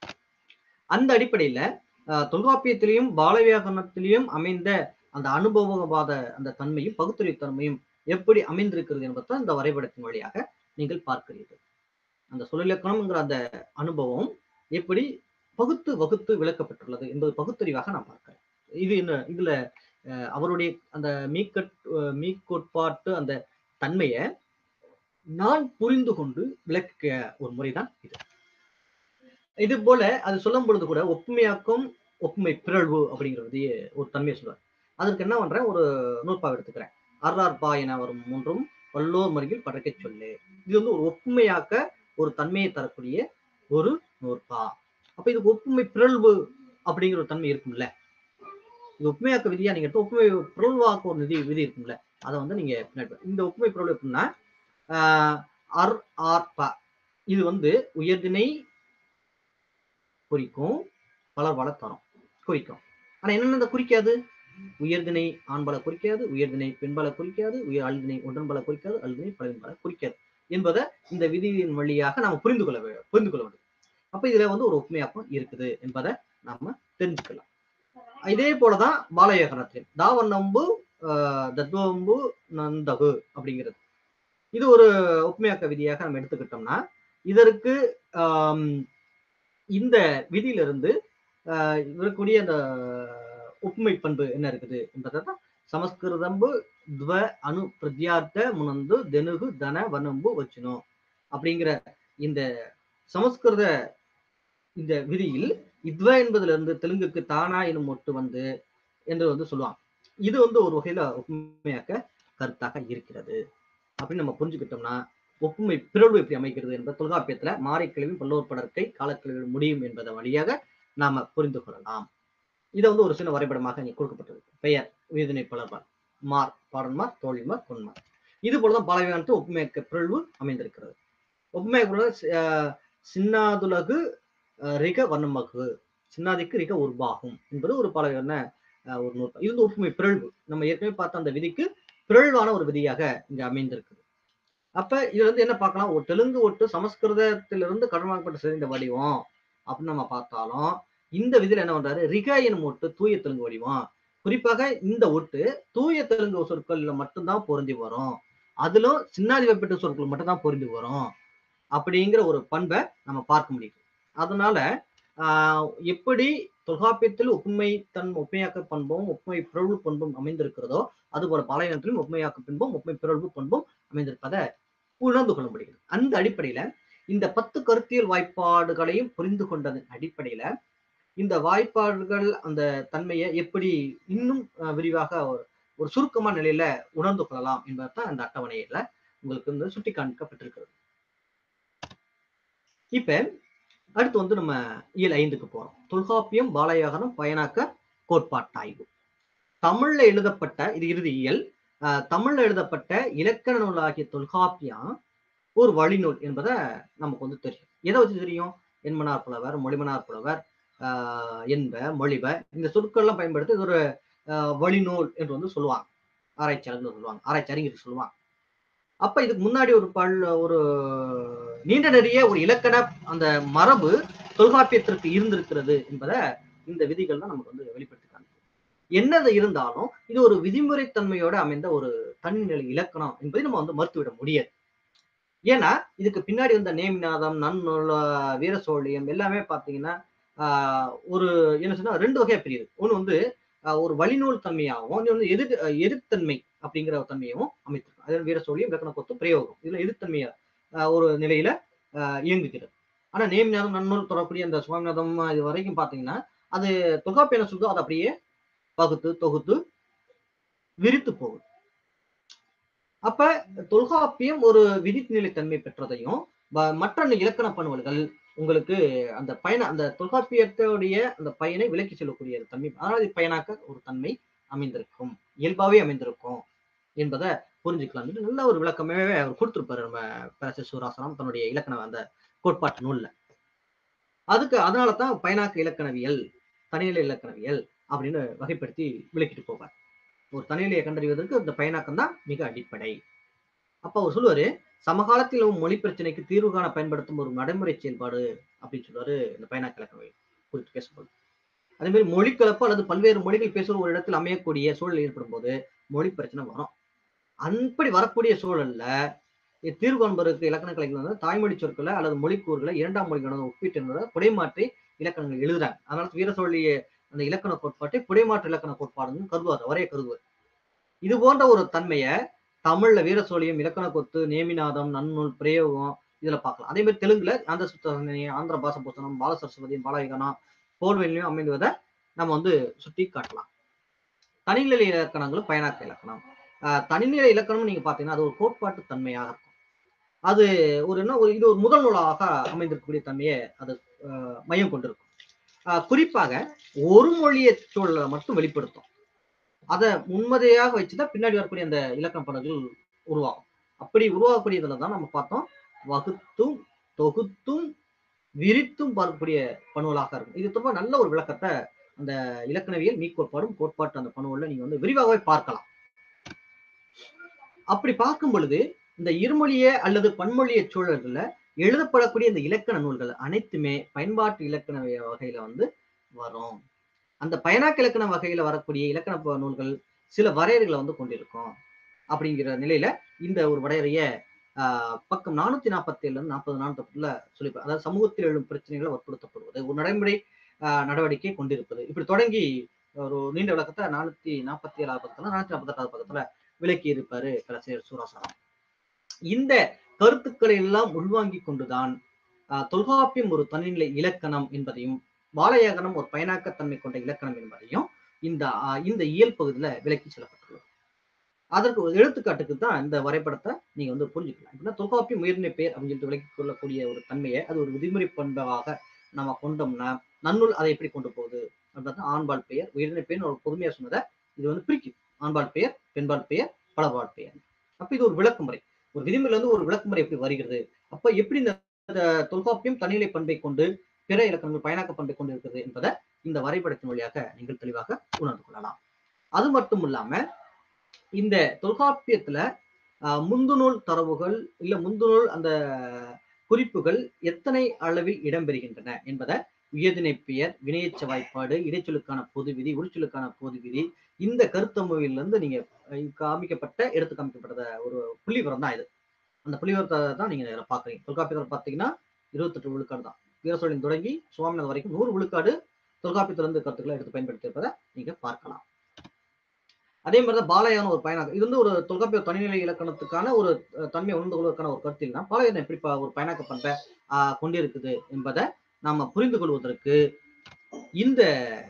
அந்த அடிப்படையில அஹ், தொல்காப்பியத்திலையும் பாலவியாகரணத்திலையும் அமைந்த அந்த அனுபவவாத அந்த தன்மையும் பகுத்தறிவு தன்மையும் எப்படி அமைந்திருக்கிறது என்பதை இந்த வரைபடத்தின் வழியாக நீங்கள் பார்க்கிறீர்கள் அந்த சொல்லிலக்கணம்ங்கிற அந்த அனுபவம் எப்படி பகுத்து வகுத்து விளக்கப்பட்டுள்ளது என்பது பகுத்தறிவாக நான் பார்க்கிறேன் இது என்ன இதுல அஹ், அவருடைய அந்த மீக்கட் அஹ், மீக்கோட்பாட்டு அந்த தன்மையை நான் புரிந்து கொண்டு விளக்க ஒரு முறைதான் இது இது போல அது சொல்லும் பொழுது கூட ஒப்புமையாக்கம் ஒப்புமை பிறழ்வு அப்படிங்கிறது ஒரு தன்மையை சொல்லுவார் அதற்கு என்ன பண்றேன் ஒரு நூற்பாவை எடுத்துக்கிறேன் அர்ரார் பா என வரும் மூன்றும் வல்லோர் மருகில் பறக்கச் சொல்லு இது வந்து ஒரு ஒப்புமையாக்க ஒரு தன்மையை தரக்கூடிய ஒரு நூற்பா அப்ப இதுக்கு ஒப்புமை பிறழ்வு அப்படிங்கிற ஒரு தன்மை இருக்கும்ல இது ஒப்புமையாக்க விதியா நீங்க எடுத்து ஒப்புமை பிறழ்வாக்க ஒரு விதி விதி இருக்கும்ல அதை வந்து நீங்க பின்னாடி பா- இந்த ஒப்புமை பிறழ்வு எப்படின்னா ஆஹ் அர் ஆர் ப இது வந்து உயர்திணை குறிக்கும் பலர்வள தரம் குறிக்கும் ஆனா என்னென்ன குறிக்காது உயர்திணை ஆண்பல குறிக்காது உயர்திணை பெண்பல குறிக்காது உயர் அழுதினை ஒன்றன்பல குறிக்காது அழுதினை பலவின்பல குறிக்காது என்பதை இந்த விதியின் வழியாக நாம புரிந்து கொள்ள வே- புரிந்து கொள்ள வேண்டும் அப்ப இதுல வந்து ஒரு ஒப்புமையாக்கம் இருக்குது என்பதை நாம தெரிஞ்சுக்கலாம் இதே போலதான் பாலயோகனத்திலும் தாவநம்பு தத்வம்பு நந்தகு அப்படிங்கிறது இது ஒரு ஒப்புமையாக்க விதியாக நம்ம எடுத்துக்கிட்டோம்னா இதற்கு ஆம், இந்த விதியிலிருந்து ஆஹ், இருக்கக்கூடிய அந்த ஒப்புமை பண்பு என்ன இருக்குது என்பதை தான் சமஸ்கிருதம்பு துவ அணு பிரத்யார்த்த முனந்து தெனுகு தன வனம்பு வச்சுனோம் அப்படிங்கிற இந்த சமஸ்கிருத இந்த விதியில் இத்வ என்பதுல இருந்து தெலுங்குக்கு தானா எனும் மொட்டு வந்து என்று வந்து சொல்லுவாங்க இது வந்து ஒரு வகையில ஒப்புமையாக்க கருத்தாக இருக்கிறது அப்படின்னு நம்ம புரிஞ்சுக்கிட்டோம்னா ஒப்புமை பிறழ்வு எப்படி அமைக்கிறது என்பது தொல்காப்பியத்துல மாறிக்கிழவி பல்லோர் படற்கை காலக்கிழவி முடியும் என்பதன் வழியாக நாம புரிந்து கொள்ளலாம் இதை வந்து ஒரு சின்ன வரைபடமாக இங்கே கொடுக்கப்பட்டது பெயர் உயர்திணை பலர்பால் மார் பாடன்மார் தோழிமார் பொன்மார் இது போலதான் பாலவியானத்து ஒப்புமையாக்க பிறழ்வு அமைந்திருக்கிறது ஒப்புமையாக்க பிறழ்வு, அஹ், சின்னாதுலகு அஹ், ரிக வண்ணமகு சின்னாதிக்கு ரிக உருவாகும் என்பது ஒரு பலவியான ஒரு நூல் இது வந்து ஒப்புமை பிறழ்வு நம்ம ஏற்கனவே பார்த்த அந்த விதிக்கு பிறழ்வான ஒரு விதியாக இங்க அமைந்திருக்குது அப்ப இதுல இருந்து என்ன பார்க்கலாம் ஒரு தெலுங்கு ஒட்டு சமஸ்கிருதத்திலிருந்து கடமாக்கப்பட்ட சேர்ந்த வடிவம் அப்படின்னு நம்ம பார்த்தாலும் இந்த விதியில என்ன பண்றாரு ரிக எனும் ஒட்டு தூய தெலுங்கு வடிவம் குறிப்பாக இந்த ஒட்டு தூய தெலுங்கு சொற்கள்ல மட்டும்தான் பொருந்தி வரும் அதிலும் சின்னாதிபப்பட்ட சொற்கள் மட்டும்தான் பொருந்தி வரும் அப்படிங்கிற ஒரு பண்பை நம்ம பார்க்க முடியுது அதனால ஆஹ் எப்படி தொல்காப்பியத்தில் ஒப்புமை தன் ஒப்புமையாக்க பண்பும் ஒப்புமை பிறழ்வு பண்பும் அமைந்திருக்கிறதோ அதுபோல பாளையத்திலும் ஒப்புமையாக்க பண்பும் ஒப்புமை பிறழ்வு பண்பும் அமைந்திருப்பதை உணர்ந்து கொள்ள முடிகிறது அந்த அடிப்படையில இந்த பத்து கருத்தியல் வாய்ப்பாடுகளையும் புரிந்து கொண்டதன் அடிப்படையில இந்த வாய்ப்பாடுகள் அந்த தன்மையை எப்படி இன்னும் அஹ், விரிவாக ஒரு ஒரு சுருக்கமான நிலையில உணர்ந்து கொள்ளலாம் என்பதுதான் அந்த அட்டவணையில உங்களுக்கு வந்து சுட்டி காண்பிக்கப்பட்டிருக்கிறது இப்ப அடுத்து வந்து நம்ம இயல் ஐந்துக்கு போறோம் தொல்காப்பியம் பாலயாகனம் பயனாக்க கோட்பாட்டாய்வு தமிழ்ல எழுதப்பட்ட இது இறுதி இயல் ஆஹ் தமிழ்ல எழுதப்பட்ட இலக்கண நூலாகிய தொல்காப்பியம் ஒரு வழிநூல் என்பதை நமக்கு வந்து தெரியும் எதை வச்சு தெரியும் என்மனார் புலவர் மொழிமனார் புலவர் ஆஹ் என்ப மொழிப இந்த சொற்கள்லாம் பயன்படுத்தி இது ஒரு ஆஹ் வழிநூல் என்று வந்து சொல்லுவாங்க ஆராய்ச்சியாளர்கள் சொல்லுவாங்க ஆராய்ச்சி அறிஞர்கள் சொல்லுவாங்க அப்ப இதுக்கு முன்னாடி ஒரு பல் ஒரு நீண்ட நெறிய ஒரு இலக்கண அந்த மரபு தொல்காப்பியத்திற்கு இருந்திருக்கிறது என்பதை இந்த விதிகள் தான் நமக்கு வந்து வெளிப்படுத்தி காண்பிக்கும் என்னது இருந்தாலும் இது ஒரு விதிமுறை தன்மையோட அமைந்த ஒரு தனிநிலை இலக்கணம் என்பதை நம்ம வந்து மறுத்துவிட முடியாது ஏன்னா இதுக்கு பின்னாடி வந்த நேமிநாதம் நன்னூல் ஆஹ் வீர சோழியம் எல்லாமே பாத்தீங்கன்னா ஆஹ் ஒரு என்ன சொன்னா ரெண்டு வகையா பிரியுது ஒண்ணு வந்து ஆஹ் ஒரு வழிநூல் தன்மையாகவும் இன்னொன்று வந்து எதிர் எதிர்த்தன்மை அப்படிங்கிற ஒரு தன்மையும் அமைத்திருக்கும் அதாவது வீர சோழியம் இலக்கண கொத்து பிரயோகம் இதுல எதிர்த்தன்மையா ஆஹ் ஒரு நிலையில ஆஹ் இயங்குகிறது ஆனா நேமிநாதம் நன்னூல் தொடரக்கூடிய அந்த சுவாமிநாதம் இது வரைக்கும் பாத்தீங்கன்னா அது தொகாப்பு என்ன சொல்றதோ அதை அப்படியே பகுத்து தொகுத்து விரித்து போகுது அப்ப தொல்காப்பியம் ஒரு விதிநிலைத்தன்மை பெற்றதையும் ப- மற்ற இலக்கண பணுவல்கள் உங்களுக்கு அந்த பயண அந்த தொல்காப்பியத்தோடைய அந்த பயனை விலக்கி செல்லக்கூடிய ஒரு தன்மை அதாவது பயனாக்க ஒரு தன்மை அமைந்திருக்கும் இயல்பாவே அமைந்திருக்கும் என்பதை புரிஞ்சுக்கலாம் சொல்லிட்டு நல்ல ஒரு விளக்கமே அவர் கொடுத்திருப்பாரு நம்ம பேரரசர் சூராசனம் தன்னுடைய இலக்கண அந்த கோட்பாட்டு நூல்ல அதுக்கு அதனால தான் பயனாக்க இலக்கணவியல் தனிநிலை இலக்கணவியல் அப்படின்னு வகைப்படுத்தி விளக்கிட்டு போவார் ஒரு தனிநிலையை கண்டறிவதற்கு இந்த பயனாக்கம் தான் மிக அடிப்படை அப்ப அவர் சொல்லுவாரு சமகாலத்தில் உள்ள மொழி பிரச்சனைக்கு தீர்வு காண பயன்படுத்தும் ஒரு நடைமுறை செயல்பாடு அப்படின்னு சொல்லுவாரு இந்த பயனாக்க இலக்கணவியல் குறித்து பேசும்போது அதே மாதிரி மொழி கலப்பு அல்லது பல்வேறு மொழிகள் பேசுகிற ஒரு இடத்தில் அமையக்கூடிய சூழல் ஏற்படும் போது மொழி பிரச்சனை வரும் அப்படி வரக்கூடிய சூழல்ல இது தீர்வு காண்பதற்கு இலக்கண கலைஞர்கள் வந்து தாய்மொழி சொற்களை அல்லது மொழிக்கூறுகளை இரண்டாம் மொழிகளோட ஒப்பீட்டு என்பதை புடைமாற்றி இலக்கணங்கள் எழுதுறாங்க அதனால வீர சொல்லிய அந்த இலக்கண கோட்பாட்டை புடைமாற்று இலக்கண கோட்பாடுன்னு கருதுவார் அவரே கருதுவார் இது போன்ற ஒரு தன்மையை தமிழ்ல வீர சோழியம் இலக்கண கொத்து நேமிநாதம் நன்னூல் பிரயோகம் இதுல பார்க்கலாம் அதே மாதிரி தெலுங்குல ஆந்திர சுத்தனி ஆந்திர பாச பூசணம் பால சரஸ்வதி பாலயுகனம் போல்வெளியும் அமைந்துவதை நம்ம வந்து சுட்டி காட்டலாம் தனிநிலை இலக்கணங்களும் பயனாக்க இலக்கணம் ஆஹ் தனிநிலை இலக்கணம் நீங்க பாத்தீங்கன்னா அது ஒரு கோட்பாட்டு தன்மையாக இருக்கும் அது ஒரு என்ன ஒரு இது ஒரு முதல் நூலாக அமைந்திருக்கக்கூடிய தன்மையை அது ஆஹ் மையம் கொண்டிருக்கும் ஆஹ் குறிப்பாக ஒரு மொழியை சூழலை மட்டும் வெளிப்படுத்தும் அதை முன்மதையாக வச்சுதான் பின்னாடி வரக்கூடிய அந்த இலக்கண படங்கள் உருவாகும் அப்படி உருவாகக்கூடியதுல தான் நம்ம பார்த்தோம் வகுத்தும் தொகுத்தும் விரித்தும் பார்க்கக்கூடிய பணுவலாக இருக்கும் இது ரொம்ப நல்ல ஒரு விளக்கத்தை அந்த இலக்கணவியல் மீக்கோட்பாடும் கோட்பாட்டு அந்த பணுவல்ல நீங்க வந்து விரிவாகவே பார்க்கலாம் அப்படி பார்க்கும் பொழுது இந்த இருமொழிய அல்லது பன்மொழிய சூழல்கள்ல எழுதப்படக்கூடிய இந்த இலக்கண நூல்கள் அனைத்துமே பயன்பாட்டு இலக்கண வகையில வந்து வரும் அந்த பயனாக்க இலக்கண வகையில வரக்கூடிய இலக்கண ப- நூல்கள் சில வரையறைகளை வந்து கொண்டிருக்கும் அப்படிங்கிற நிலையில இந்த ஒரு வரையறைய ஆஹ் பக்கம் நானூத்தி நாற்பத்தி ஏழுல இருந்து நாற்பது நானூத்தி சொல்லி அதாவது சமூகத்தில் எழும் பிரச்சனைகளை வற்புறுத்தப்படுவது ஒரு நடைமுறை ஆஹ் நடவடிக்கை கொண்டிருப்பது இப்படி தொடங்கி ஒரு நீண்ட விளக்கத்தை நானூத்தி நாற்பத்தி ஏழாவது பக்கத்துல நானூத்தி நாற்பத்தி எட்டாவது பக்கத்துல விளக்கி இருப்பாரு கலைஞர் சூராசனம் இந்த கருத்துக்களை எல்லாம் உள்வாங்கி கொண்டுதான் ஆஹ் தொல்காப்பியம் ஒரு தனிநிலை இலக்கணம் என்பதையும் வாழையகனம் ஒரு பயனாக்கத்தன்மை கொண்ட இலக்கணம் என்பதையும் இந்த ஆஹ் இந்த இயல் பகுதியில விளக்கி சொல்லப்பட்டுள்ளது அதற்கு ஒரு எடுத்துக்காட்டுக்கு தான் இந்த வரைபடத்தை நீங்க வந்து புரிஞ்சுக்கலாம் அப்படின்னா தொல்காப்பியம் உயர்நிலை பெயர் அப்படின்னு சொல்லிட்டு விளக்கிக் கொள்ளக்கூடிய ஒரு தன்மையை அது ஒரு விதிமுறை பண்பாக நம்ம கொண்டோம்னா நன்னூல் அதை எப்படி கொண்டு போகுது அப்படின்னா ஆண்பால் பெயர் உயர்நிலை பெயர் ஒரு பொதுமையா சொன்னதை இது வந்து பிரிக்கும் ஆண்பால் பெயர் பெண்பால் பெயர் பலபால் பெயர் அப்ப இது ஒரு விளக்குமுறை ஒரு விதிமுறையில இருந்து ஒரு விளக்குமுறை எப்படி வருகிறது அப்ப எப்படி இந்த இந்த தொல்காப்பியம் தனிநிலை பண்பை கொண்டு பிற இலக்கணங்கள் பயனாக்க பண்பை கொண்டு இருக்கிறது என்பதை இந்த வரைபடத்தின் வழியாக நீங்கள் தெளிவாக உணர்ந்து கொள்ளலாம் அது மட்டும் இல்லாம இந்த தொல்காப்பியத்துல ஆஹ், முந்துநூல் தரவுகள் இல்ல முந்துநூல் அந்த குறிப்புகள் எத்தனை அளவில் இடம்பெறுகின்றன என்பதை உயர்திணை பெயர் வினையச்ச வாய்ப்பாடு இடைச்சொலுக்கான பொது விதி உரிச்சொலுக்கான பொது விதி இந்த கருத்தமொழியிலிருந்து நீங்க அஹ், காமிக்கப்பட்ட எடுத்து காமிக்கப்பட்ட ஒரு புள்ளிவரம் தான் இது அந்த புள்ளிவரத்தை தான் நீங்க இதுல பாக்குறீங்க தொல்காப்பியத்தில் பாத்தீங்கன்னா இருபத்தெட்டு விழுக்காடு தான் வீரசோழின் தொடங்கி சுவாமிநாதன் வரைக்கும் நூறு விழுக்காடு தொல்காப்பியத்திலிருந்து கருத்துக்களை எடுத்து பயன்படுத்தி இருப்பதை நீங்க பார்க்கலாம் அதே மாதிரிதான் பாலையான ஒரு பயனாக இது வந்து ஒரு தொல்காப்பிய தனிநிலை இலக்கணத்துக்கான ஒரு அஹ், தன்மை உணர்ந்து கொள்வதற்கான ஒரு கருத்தில் தான் பாலையன் எப்படி ப- ஒரு பயனாக்க பண்பை ஆஹ், கொண்டிருக்குது என்பதை நாம புரிந்து கொள்வதற்கு இந்த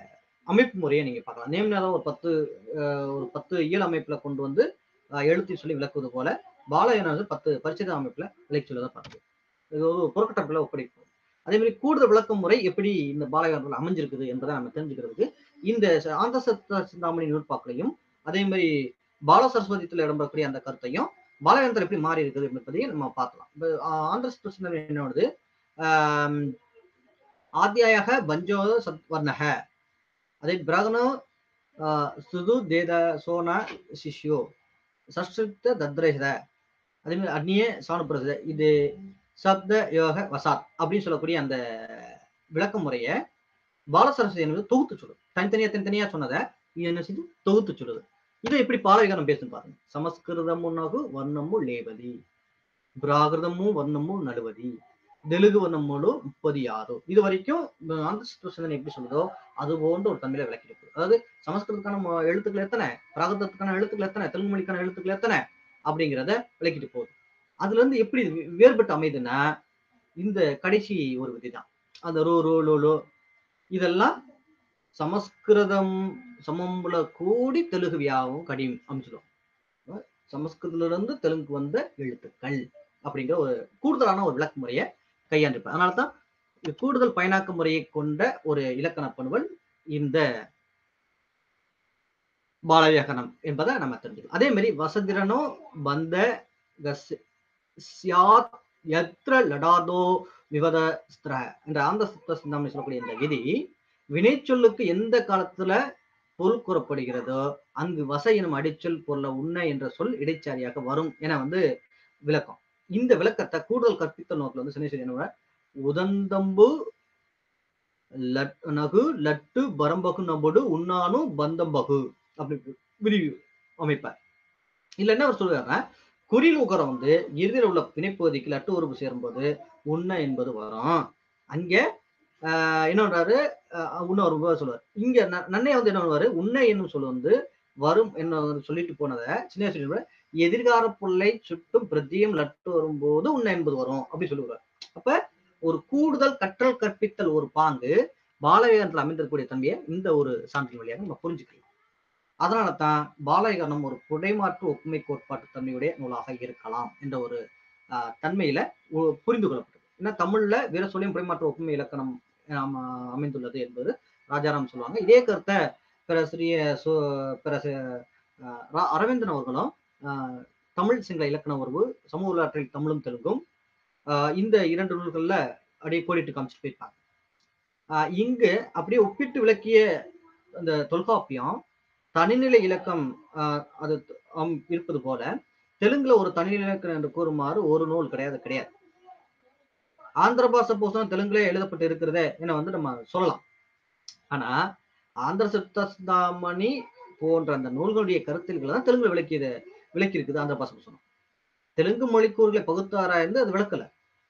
அமைப்பு முறையை நீங்க பார்க்கலாம் நேம்னாதான் ஒரு பத்து அஹ், ஒரு பத்து இயல் அமைப்புல கொண்டு வந்து அஹ், எழுத்தி சொல்லி விளக்குவது போல பாலகனம் வந்து பத்து பரிச்சித அமைப்புல விளக்கி சொல்லதான் பார்க்குது இது ஒரு புறக்கட்டப்பில் ஒப்படைக்கும் அதே மாதிரி கூடுதல் விளக்கம் முறை எப்படி இந்த பாலகனத்தில் அமைஞ்சிருக்குது என்பதை நம்ம தெரிஞ்சுக்கிறதுக்கு இந்த ச- ஆந்த சத்த சிந்தாமணி நூற்பாக்களையும் அதே மாதிரி பால சரஸ்வதித்துல இடம்பெறக்கூடிய அந்த கருத்தையும் பாலகனத்தில் எப்படி மாறி இருக்குது என்பதையும் நம்ம பார்க்கலாம் இப்போ ஆ- ஆந்திர சத்த சிந்தாமணி என்னோடது ஆம், ஆத்தியாயக பஞ்சோத சத்வர்ணக அதே பிரகனோ சுது தேத சோன சிஷ்யோ சஷ்டித்த தத்ரேத அதே மாதிரி அந்நிய சாணுபிரத இது சப்த யோக வசாத் அப்படின்னு சொல்லக்கூடிய அந்த விளக்க முறைய பாலசரஸ்வதி என்பது தொகுத்து சொல்லுது தனித்தனியா தனித்தனியா சொன்னதை இது என்ன செய்யுது தொகுத்து சொல்லுது இதை எப்படி பாலவிகரணம் பேசுன்னு பாருங்க சமஸ்கிருதமுனகு வர்ணமு லேவதி பிராகிருதமு வர்ணமு நடுவதி தெலுங்கு வர்ணமோடு முப்பது ஆறு இது வரைக்கும் இந்த ஆந்திர சிந்தனை எப்படி சொல்லுதோ அது போன்ற ஒரு தமிழை விளக்கிட்டு போகுது அதாவது சமஸ்கிருதத்துக்கான மொ- எழுத்துக்கள் எத்தனை பிராகிருதத்துக்கான எழுத்துக்கள் எத்தனை தெலுங்கு மொழிக்கான எழுத்துக்கள் எத்தனை அப்படிங்கிறத விளக்கிட்டு போகுது அதுல இருந்து எப்படி இது வே- வேறுபட்டு அமையுதுன்னா இந்த கடைசி ஒரு விதி தான் அந்த ரோ ரோ லோ லோ இதெல்லாம் சமஸ்கிருதம் சமம்புல கூடி தெலுங்கு வியாவும் கடி அமைச்சிடும் சமஸ்கிருதத்துல இருந்து தெலுங்கு வந்த எழுத்துக்கள் அப்படிங்கிற ஒரு கூடுதலான ஒரு விளக்க முறையை கையாண்டிருப்பார் அதனால தான் இது கூடுதல் பயனாக்க முறையை கொண்ட ஒரு இலக்கண பணுவல் இந்த பாலவியாக்கரணம் என்பதை நம்ம தெரிஞ்சுக்கலாம் அதே மாதிரி வசதிரனோ பந்த கஸ்- ஸ்யாத் யத்ர லடாதோ விவத ஸ்திர என்ற ஆந்த சுத்த சிந்தாமணி சொல்லக்கூடிய இந்த விதி வினைச்சொல்லுக்கு எந்த காலத்துல பொருள் கூறப்படுகிறதோ அங்கு வச எனும் அடிச்சொல் பொருள உன்னை என்ற சொல் இடைச்சாரியாக வரும் என வந்து விளக்கம் இந்த விளக்கத்தை கூடுதல் கற்பித்தல் நோக்கில் வந்து சினேஸ்வரி என்ன உதந்தம்பு லட் நகு லட்டு பரம்பகு நம்படு உண்ணானு பந்தம்பகு அப்படி விரி அமைப்பார் இதுல என்ன அவர் சொல்லுவாருன்னா குறில் உகரம் வந்து இறுதியில் உள்ள பிணைப்பகுதிக்கு லட்டு உறுப்பு சேரும்போது உண்ண என்பது வரும் அங்க ஆஹ் என்ன பண்றாரு ஆஹ் இன்னொரு உருவா சொல்லுவார் இங்க ந- நன்னை வந்து என்ன பண்ணுவாரு உன்னை என்னும் சொல் வந்து வரும் என்ன வந்து சொல்லிட்டு போனதை சின்ன சொல்லி எதிர்கால பொருளை சுட்டும் பிரத்தியம் லட்டு வரும்போது உன்னை என்பது வரும் அப்படி சொல்லுவார் அப்ப ஒரு கூடுதல் கற்றல் கற்பித்தல் ஒரு பாங்கு பாலவேகத்தில் அமைந்திருக்கக்கூடிய தன்மையை இந்த ஒரு சான்றின் வழியாக நம்ம புரிஞ்சுக்கலாம் அதனால தான் பாலகரணம் ஒரு புடைமாற்று ஒப்புமை கோட்பாட்டு தன்மையுடைய நூலாக இருக்கலாம் என்ற ஒரு ஆஹ், தன்மையில ஒ- புரிந்து கொள்ளப்பட்டது ஏன்னா தமிழ்ல வீர சொல்லியும் புடைமாற்று ஒப்புமை இலக்கணம் ஆம், அமைந்துள்ளது என்பது ராஜாராம் சொல்லுவாங்க இதே கருத்தை பேராசிரிய சு பேராசிரிய ஆஹ், ரா- அரவிந்தன் அவர்களும் ஆஹ், தமிழ் சிங்கள இலக்கண உறவு சமூக வரலாற்றில் தமிழும் தெலுங்கும் ஆஹ், இந்த இரண்டு நூல்கள்ல அப்படியே கோடிட்டு காமிச்சிட்டு போயிருப்பாங்க ஆஹ், இங்கு அப்படியே ஒப்பிட்டு விளக்கிய அந்த தொல்காப்பியம் தனிநிலை இலக்கம் ஆஹ், அது ஆம், இருப்பது போல தெலுங்குல ஒரு தனிநிலை இலக்கம் என்று கூறுமாறு ஒரு நூல் கிடையாது கிடையாது ஆந்திர பாஷை புஸ்தகம் தெலுங்குல எழுதப்பட்டு இருக்கிறதே என வந்து நம்ம சொல்லலாம் ஆனா ஆந்திர சித்தாமணி போன்ற அந்த நூல்களுடைய கருத்தில்களை தான் தெலுங்குல விளக்கியது விளக்கி இருக்குது ஆந்திர பாஷை புஸ்தகம் தெலுங்கு மொழிக்கூறுகளை பகுத்து ஆராய்ந்து அது விளக்கல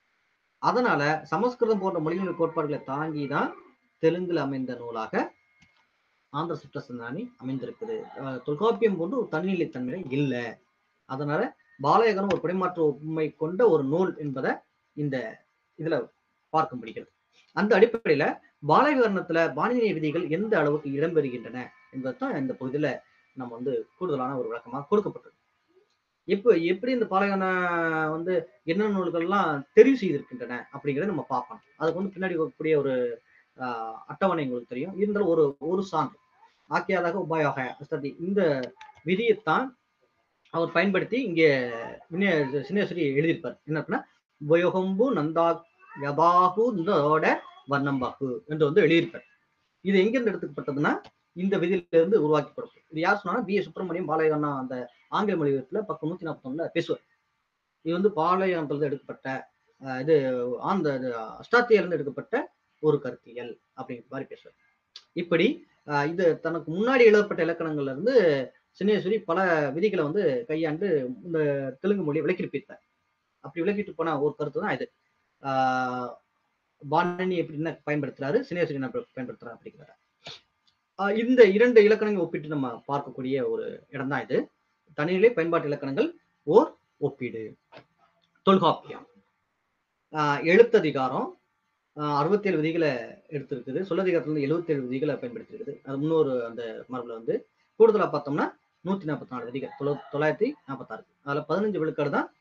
அதனால சமஸ்கிருதம் போன்ற மொழிகளின் கோட்பாடுகளை தாங்கி தான் தெலுங்குல அமைந்த நூலாக ஆந்திர சிற்றசந்தானி அமைந்திருக்குது அஹ் தொல்காப்பியம் போன்று ஒரு தனிநிலை தன்மை இல்லை அதனால பாலயகனம் ஒரு குடைமாற்று உண்மை கொண்ட ஒரு நூல் என்பதை இந்த இதுல பார்க்க முடிகிறது அந்த அடிப்படையில பாலவிகரணத்துல பாணினிய விதிகள் எந்த அளவுக்கு இடம்பெறுகின்றன என்பதுதான் இந்த பகுதியில நம்ம வந்து கூடுதலான ஒரு விளக்கமாக கொடுக்கப்பட்டது எப்ப எப்படி இந்த பாலகன வந்து என்ன நூல்கள்லாம் தெரிவு செய்திருக்கின்றன அப்படிங்கிறத நம்ம பார்க்கணும் அதுக்கு வந்து பின்னாடி வரக்கூடிய ஒரு ஆஹ், அட்டவணை உங்களுக்கு தெரியும் இருந்தாலும் ஒரு ஒரு சான்று ஆக்கியாதாக உபாயாக அஸ்ததி இந்த விதியைத்தான் அவர் பயன்படுத்தி இங்கே வினய- சின்னேஸ்வரி எழுதியிருப்பார் என்ன அப்படின்னா உபயோகம்பு நந்தா யபாகு இதோட வர்ணம்பாகு என்று வந்து எழுதியிருப்பார் இது எங்கிருந்து எடுத்துக்கப்பட்டதுன்னா இந்த விதியிலிருந்து உருவாக்கப்படும் இது யார் சொன்னா பி எஸ் சுப்பிரமணியம் பாலயகண்ணா அந்த ஆங்கில மொழிபெயர்ப்புல பக்கம் நூத்தி நாற்பத்தொன்னுல பேசுவார் இது வந்து பாலயகத்திலிருந்து எடுக்கப்பட்ட அஹ், இது ஆந்த இது அஷ்டாத்தியிலிருந்து எடுக்கப்பட்ட ஒரு கருத்தியல் அப்படிங்கிற மாதிரி பேசுவார் இப்படி அஹ், இது தனக்கு முன்னாடி எழுதப்பட்ட இலக்கணங்கள்ல இருந்து சின்னேஸ்வரி பல விதிகளை வந்து கையாண்டு இந்த தெலுங்கு மொழியை விளக்கியிருப்பார் அப்படி விளக்கிட்டு போன ஒரு கருத்து தான் இது ஆஹ் பாணனி எப்படி என்ன பயன்படுத்துறாரு சினேஸ்வரி என்ன பயன்படுத்துறாரு அப்படிங்கிறாரு ஆஹ் இந்த இரண்டு இலக்கணங்களை ஒப்பிட்டு நம்ம பார்க்கக்கூடிய ஒரு இடம் தான் இது தனிநிலை பயன்பாட்டு இலக்கணங்கள் ஓர் ஒப்பீடு தொல்காப்பியம் ஆஹ் எழுத்ததிகாரம் அறுபத்தி ஏழு விதிகளை எடுத்திருக்குது சொல்லதிகாரத்துல இருந்து எழுபத்தி ஏழு விதிகளை பயன்படுத்திருக்குது அது முன்னொரு அந்த மரபுல வந்து கூடுதலா பார்த்தோம்னா நூத்தி நாற்பத்தி நாலு விதிகள் தொள்ள- தொள்ளாயிரத்தி நாற்பத்தாறு அதுல பதினஞ்சு விழுக்காடு தான்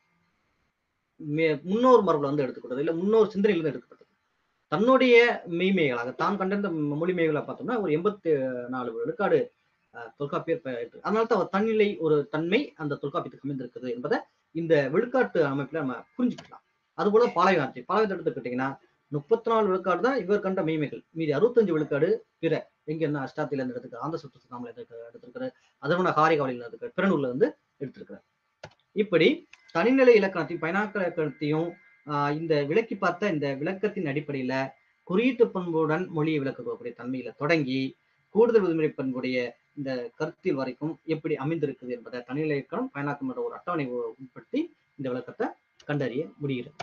மே- முன்னோர் மரபுல வந்து எடுத்துக்கிட்டது இல்ல முன்னோர் சிந்தனையிலிருந்து எடுக்கப்பட்டது தன்னுடைய மெய்மைகளாக தான் கண்டறிந்த மொழிமைகளை பார்த்தோம்னா ஒரு எண்பத்தி நாலு விழுக்காடு அஹ், தொல்காப்பியர் ப- எடுத்து- அதனால தான் அவர் தன்னிலை ஒரு தன்மை அந்த தொல்காப்பியத்துக்கு அமைந்திருக்குது என்பதை இந்த விழுக்காட்டு அமைப்புல நம்ம புரிஞ்சுக்கலாம் அதுபோல பாளையகாந்தி பாளையத்தை எடுத்துக்கிட்டீங்கன்னா முப்பத்தி நாலு விழுக்காடு தான் இவர் கண்ட மெய்மைகள் மீதி அறுபத்தஞ்சு விழுக்காடு பிற எங்க என்ன அஷ்டாத்தில இருந்து எடுத்துக்க ஆந்த சுற்று சுத்தாமல் எடுத்திருக்காரு அதர்வன காரிகாவலியில் எடுத்துக்க பிறநூல்ல இருந்து எடுத்திருக்கிறார் இப்படி தனிநிலை இலக்கணத்தையும் பயனாக்க இலக்கணத்தையும் ஆஹ் இந்த விளக்கி பார்த்த இந்த விளக்கத்தின் அடிப்படையில குறியீட்டு பண்புடன் மொழியை விளக்கக்கூடிய தன்மையில தொடங்கி கூடுதல் விதிமுறை பண்புடைய இந்த கருத்தில் வரைக்கும் எப்படி அமைந்திருக்குது என்பதை தனிநிலை இலக்கணம் பயனாக்கம் என்ற ஒரு அட்டவணை உ- உட்படுத்தி இந்த விளக்கத்தை கண்டறிய முடிகிறது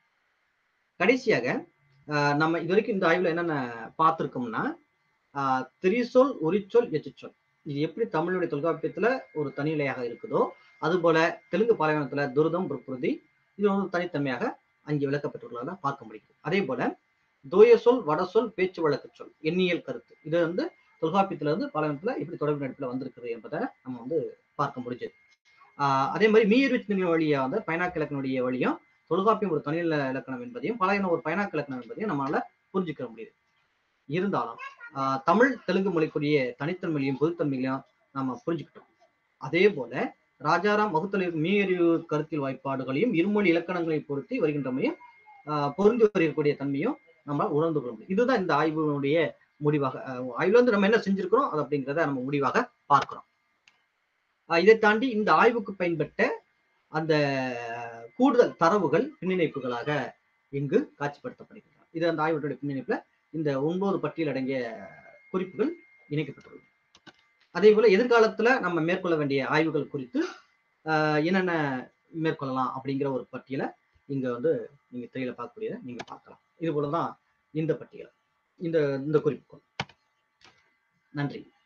கடைசியாக ஆஹ் நம்ம இது வரைக்கும் இந்த ஆய்வுல என்னென்ன பார்த்திருக்கோம்னா ஆஹ் திரிசொல் உரிச்சொல் எச்சுச்சொல் இது எப்படி தமிழுடைய தொல்காப்பியத்துல ஒரு தனிநிலையாக இருக்குதோ அதுபோல தெலுங்கு பாலைவனத்துல துருதம் பிரகிருதி இது ஒரு தனித்தன்மையாக அங்கே விளக்கப்பட்டுள்ளதாக பார்க்க முடியுது அதே போல தூய சொல் வடசொல் பேச்சு வழக்கு சொல் எண்ணியல் கருத்து இது வந்து தொல்காப்பியத்துல இருந்து பாலைவனத்துல எப்படி தொடர்பு நடிப்புல வந்திருக்குது என்பதை நம்ம வந்து பார்க்க முடிஞ்சது ஆஹ் அதே மாதிரி மீறுவித்தின் வழியா வந்து பயனாக்க இலக்கணுடைய வழியும் தொல்காப்பியம் ஒரு தனி இலக்கணம் என்பதையும் பழையன ஒரு பயனாக்க இலக்கணம் என்பதையும் நம்மளால புரிஞ்சுக்க முடியுது இருந்தாலும் ஆஹ் தமிழ் தெலுங்கு மொழிக்குரிய தனித்தன்மையிலையும் பொதுத்தன்மையிலையும் நம்ம புரிஞ்சுக்கிட்டோம் அதே போல ராஜாராம் வகுத்தலின் மீறிவு கருத்தில் வாய்ப்பாடுகளையும் இருமொழி இலக்கணங்களை பொருத்தி வருகின்றமையும் ஆஹ் பொருந்தி வரக்கூடிய தன்மையும் நம்ம உணர்ந்து கொள்ள முடியும் இதுதான் இந்த ஆய்வினுடைய முடிவாக ஆஹ் ஆய்வுல வந்து நம்ம என்ன செஞ்சிருக்கிறோம் அது அப்படிங்கிறத நம்ம முடிவாக பார்க்கிறோம் ஆஹ் இதை தாண்டி இந்த ஆய்வுக்கு பயன்பட்ட அந்த கூடுதல் தரவுகள் பின்னிணைப்புகளாக இங்கு காட்சிப்படுத்தப்படுகின்றன இது அந்த ஆய்வுடைய பின்னிணைப்புல இந்த ஒன்பது பட்டியல் அடங்கிய குறிப்புகள் இணைக்கப்பட்டுள்ளது அதே போல எதிர்காலத்துல நம்ம மேற்கொள்ள வேண்டிய ஆய்வுகள் குறித்து ஆஹ் என்னென்ன மேற்கொள்ளலாம் அப்படிங்கிற ஒரு பட்டியலை இங்க வந்து நீங்க திரையில பார்க்கக்கூடியதை நீங்க பார்க்கலாம் இது போலதான் இந்த பட்டியல் இந்த இந்த குறிப்புகள் நன்றி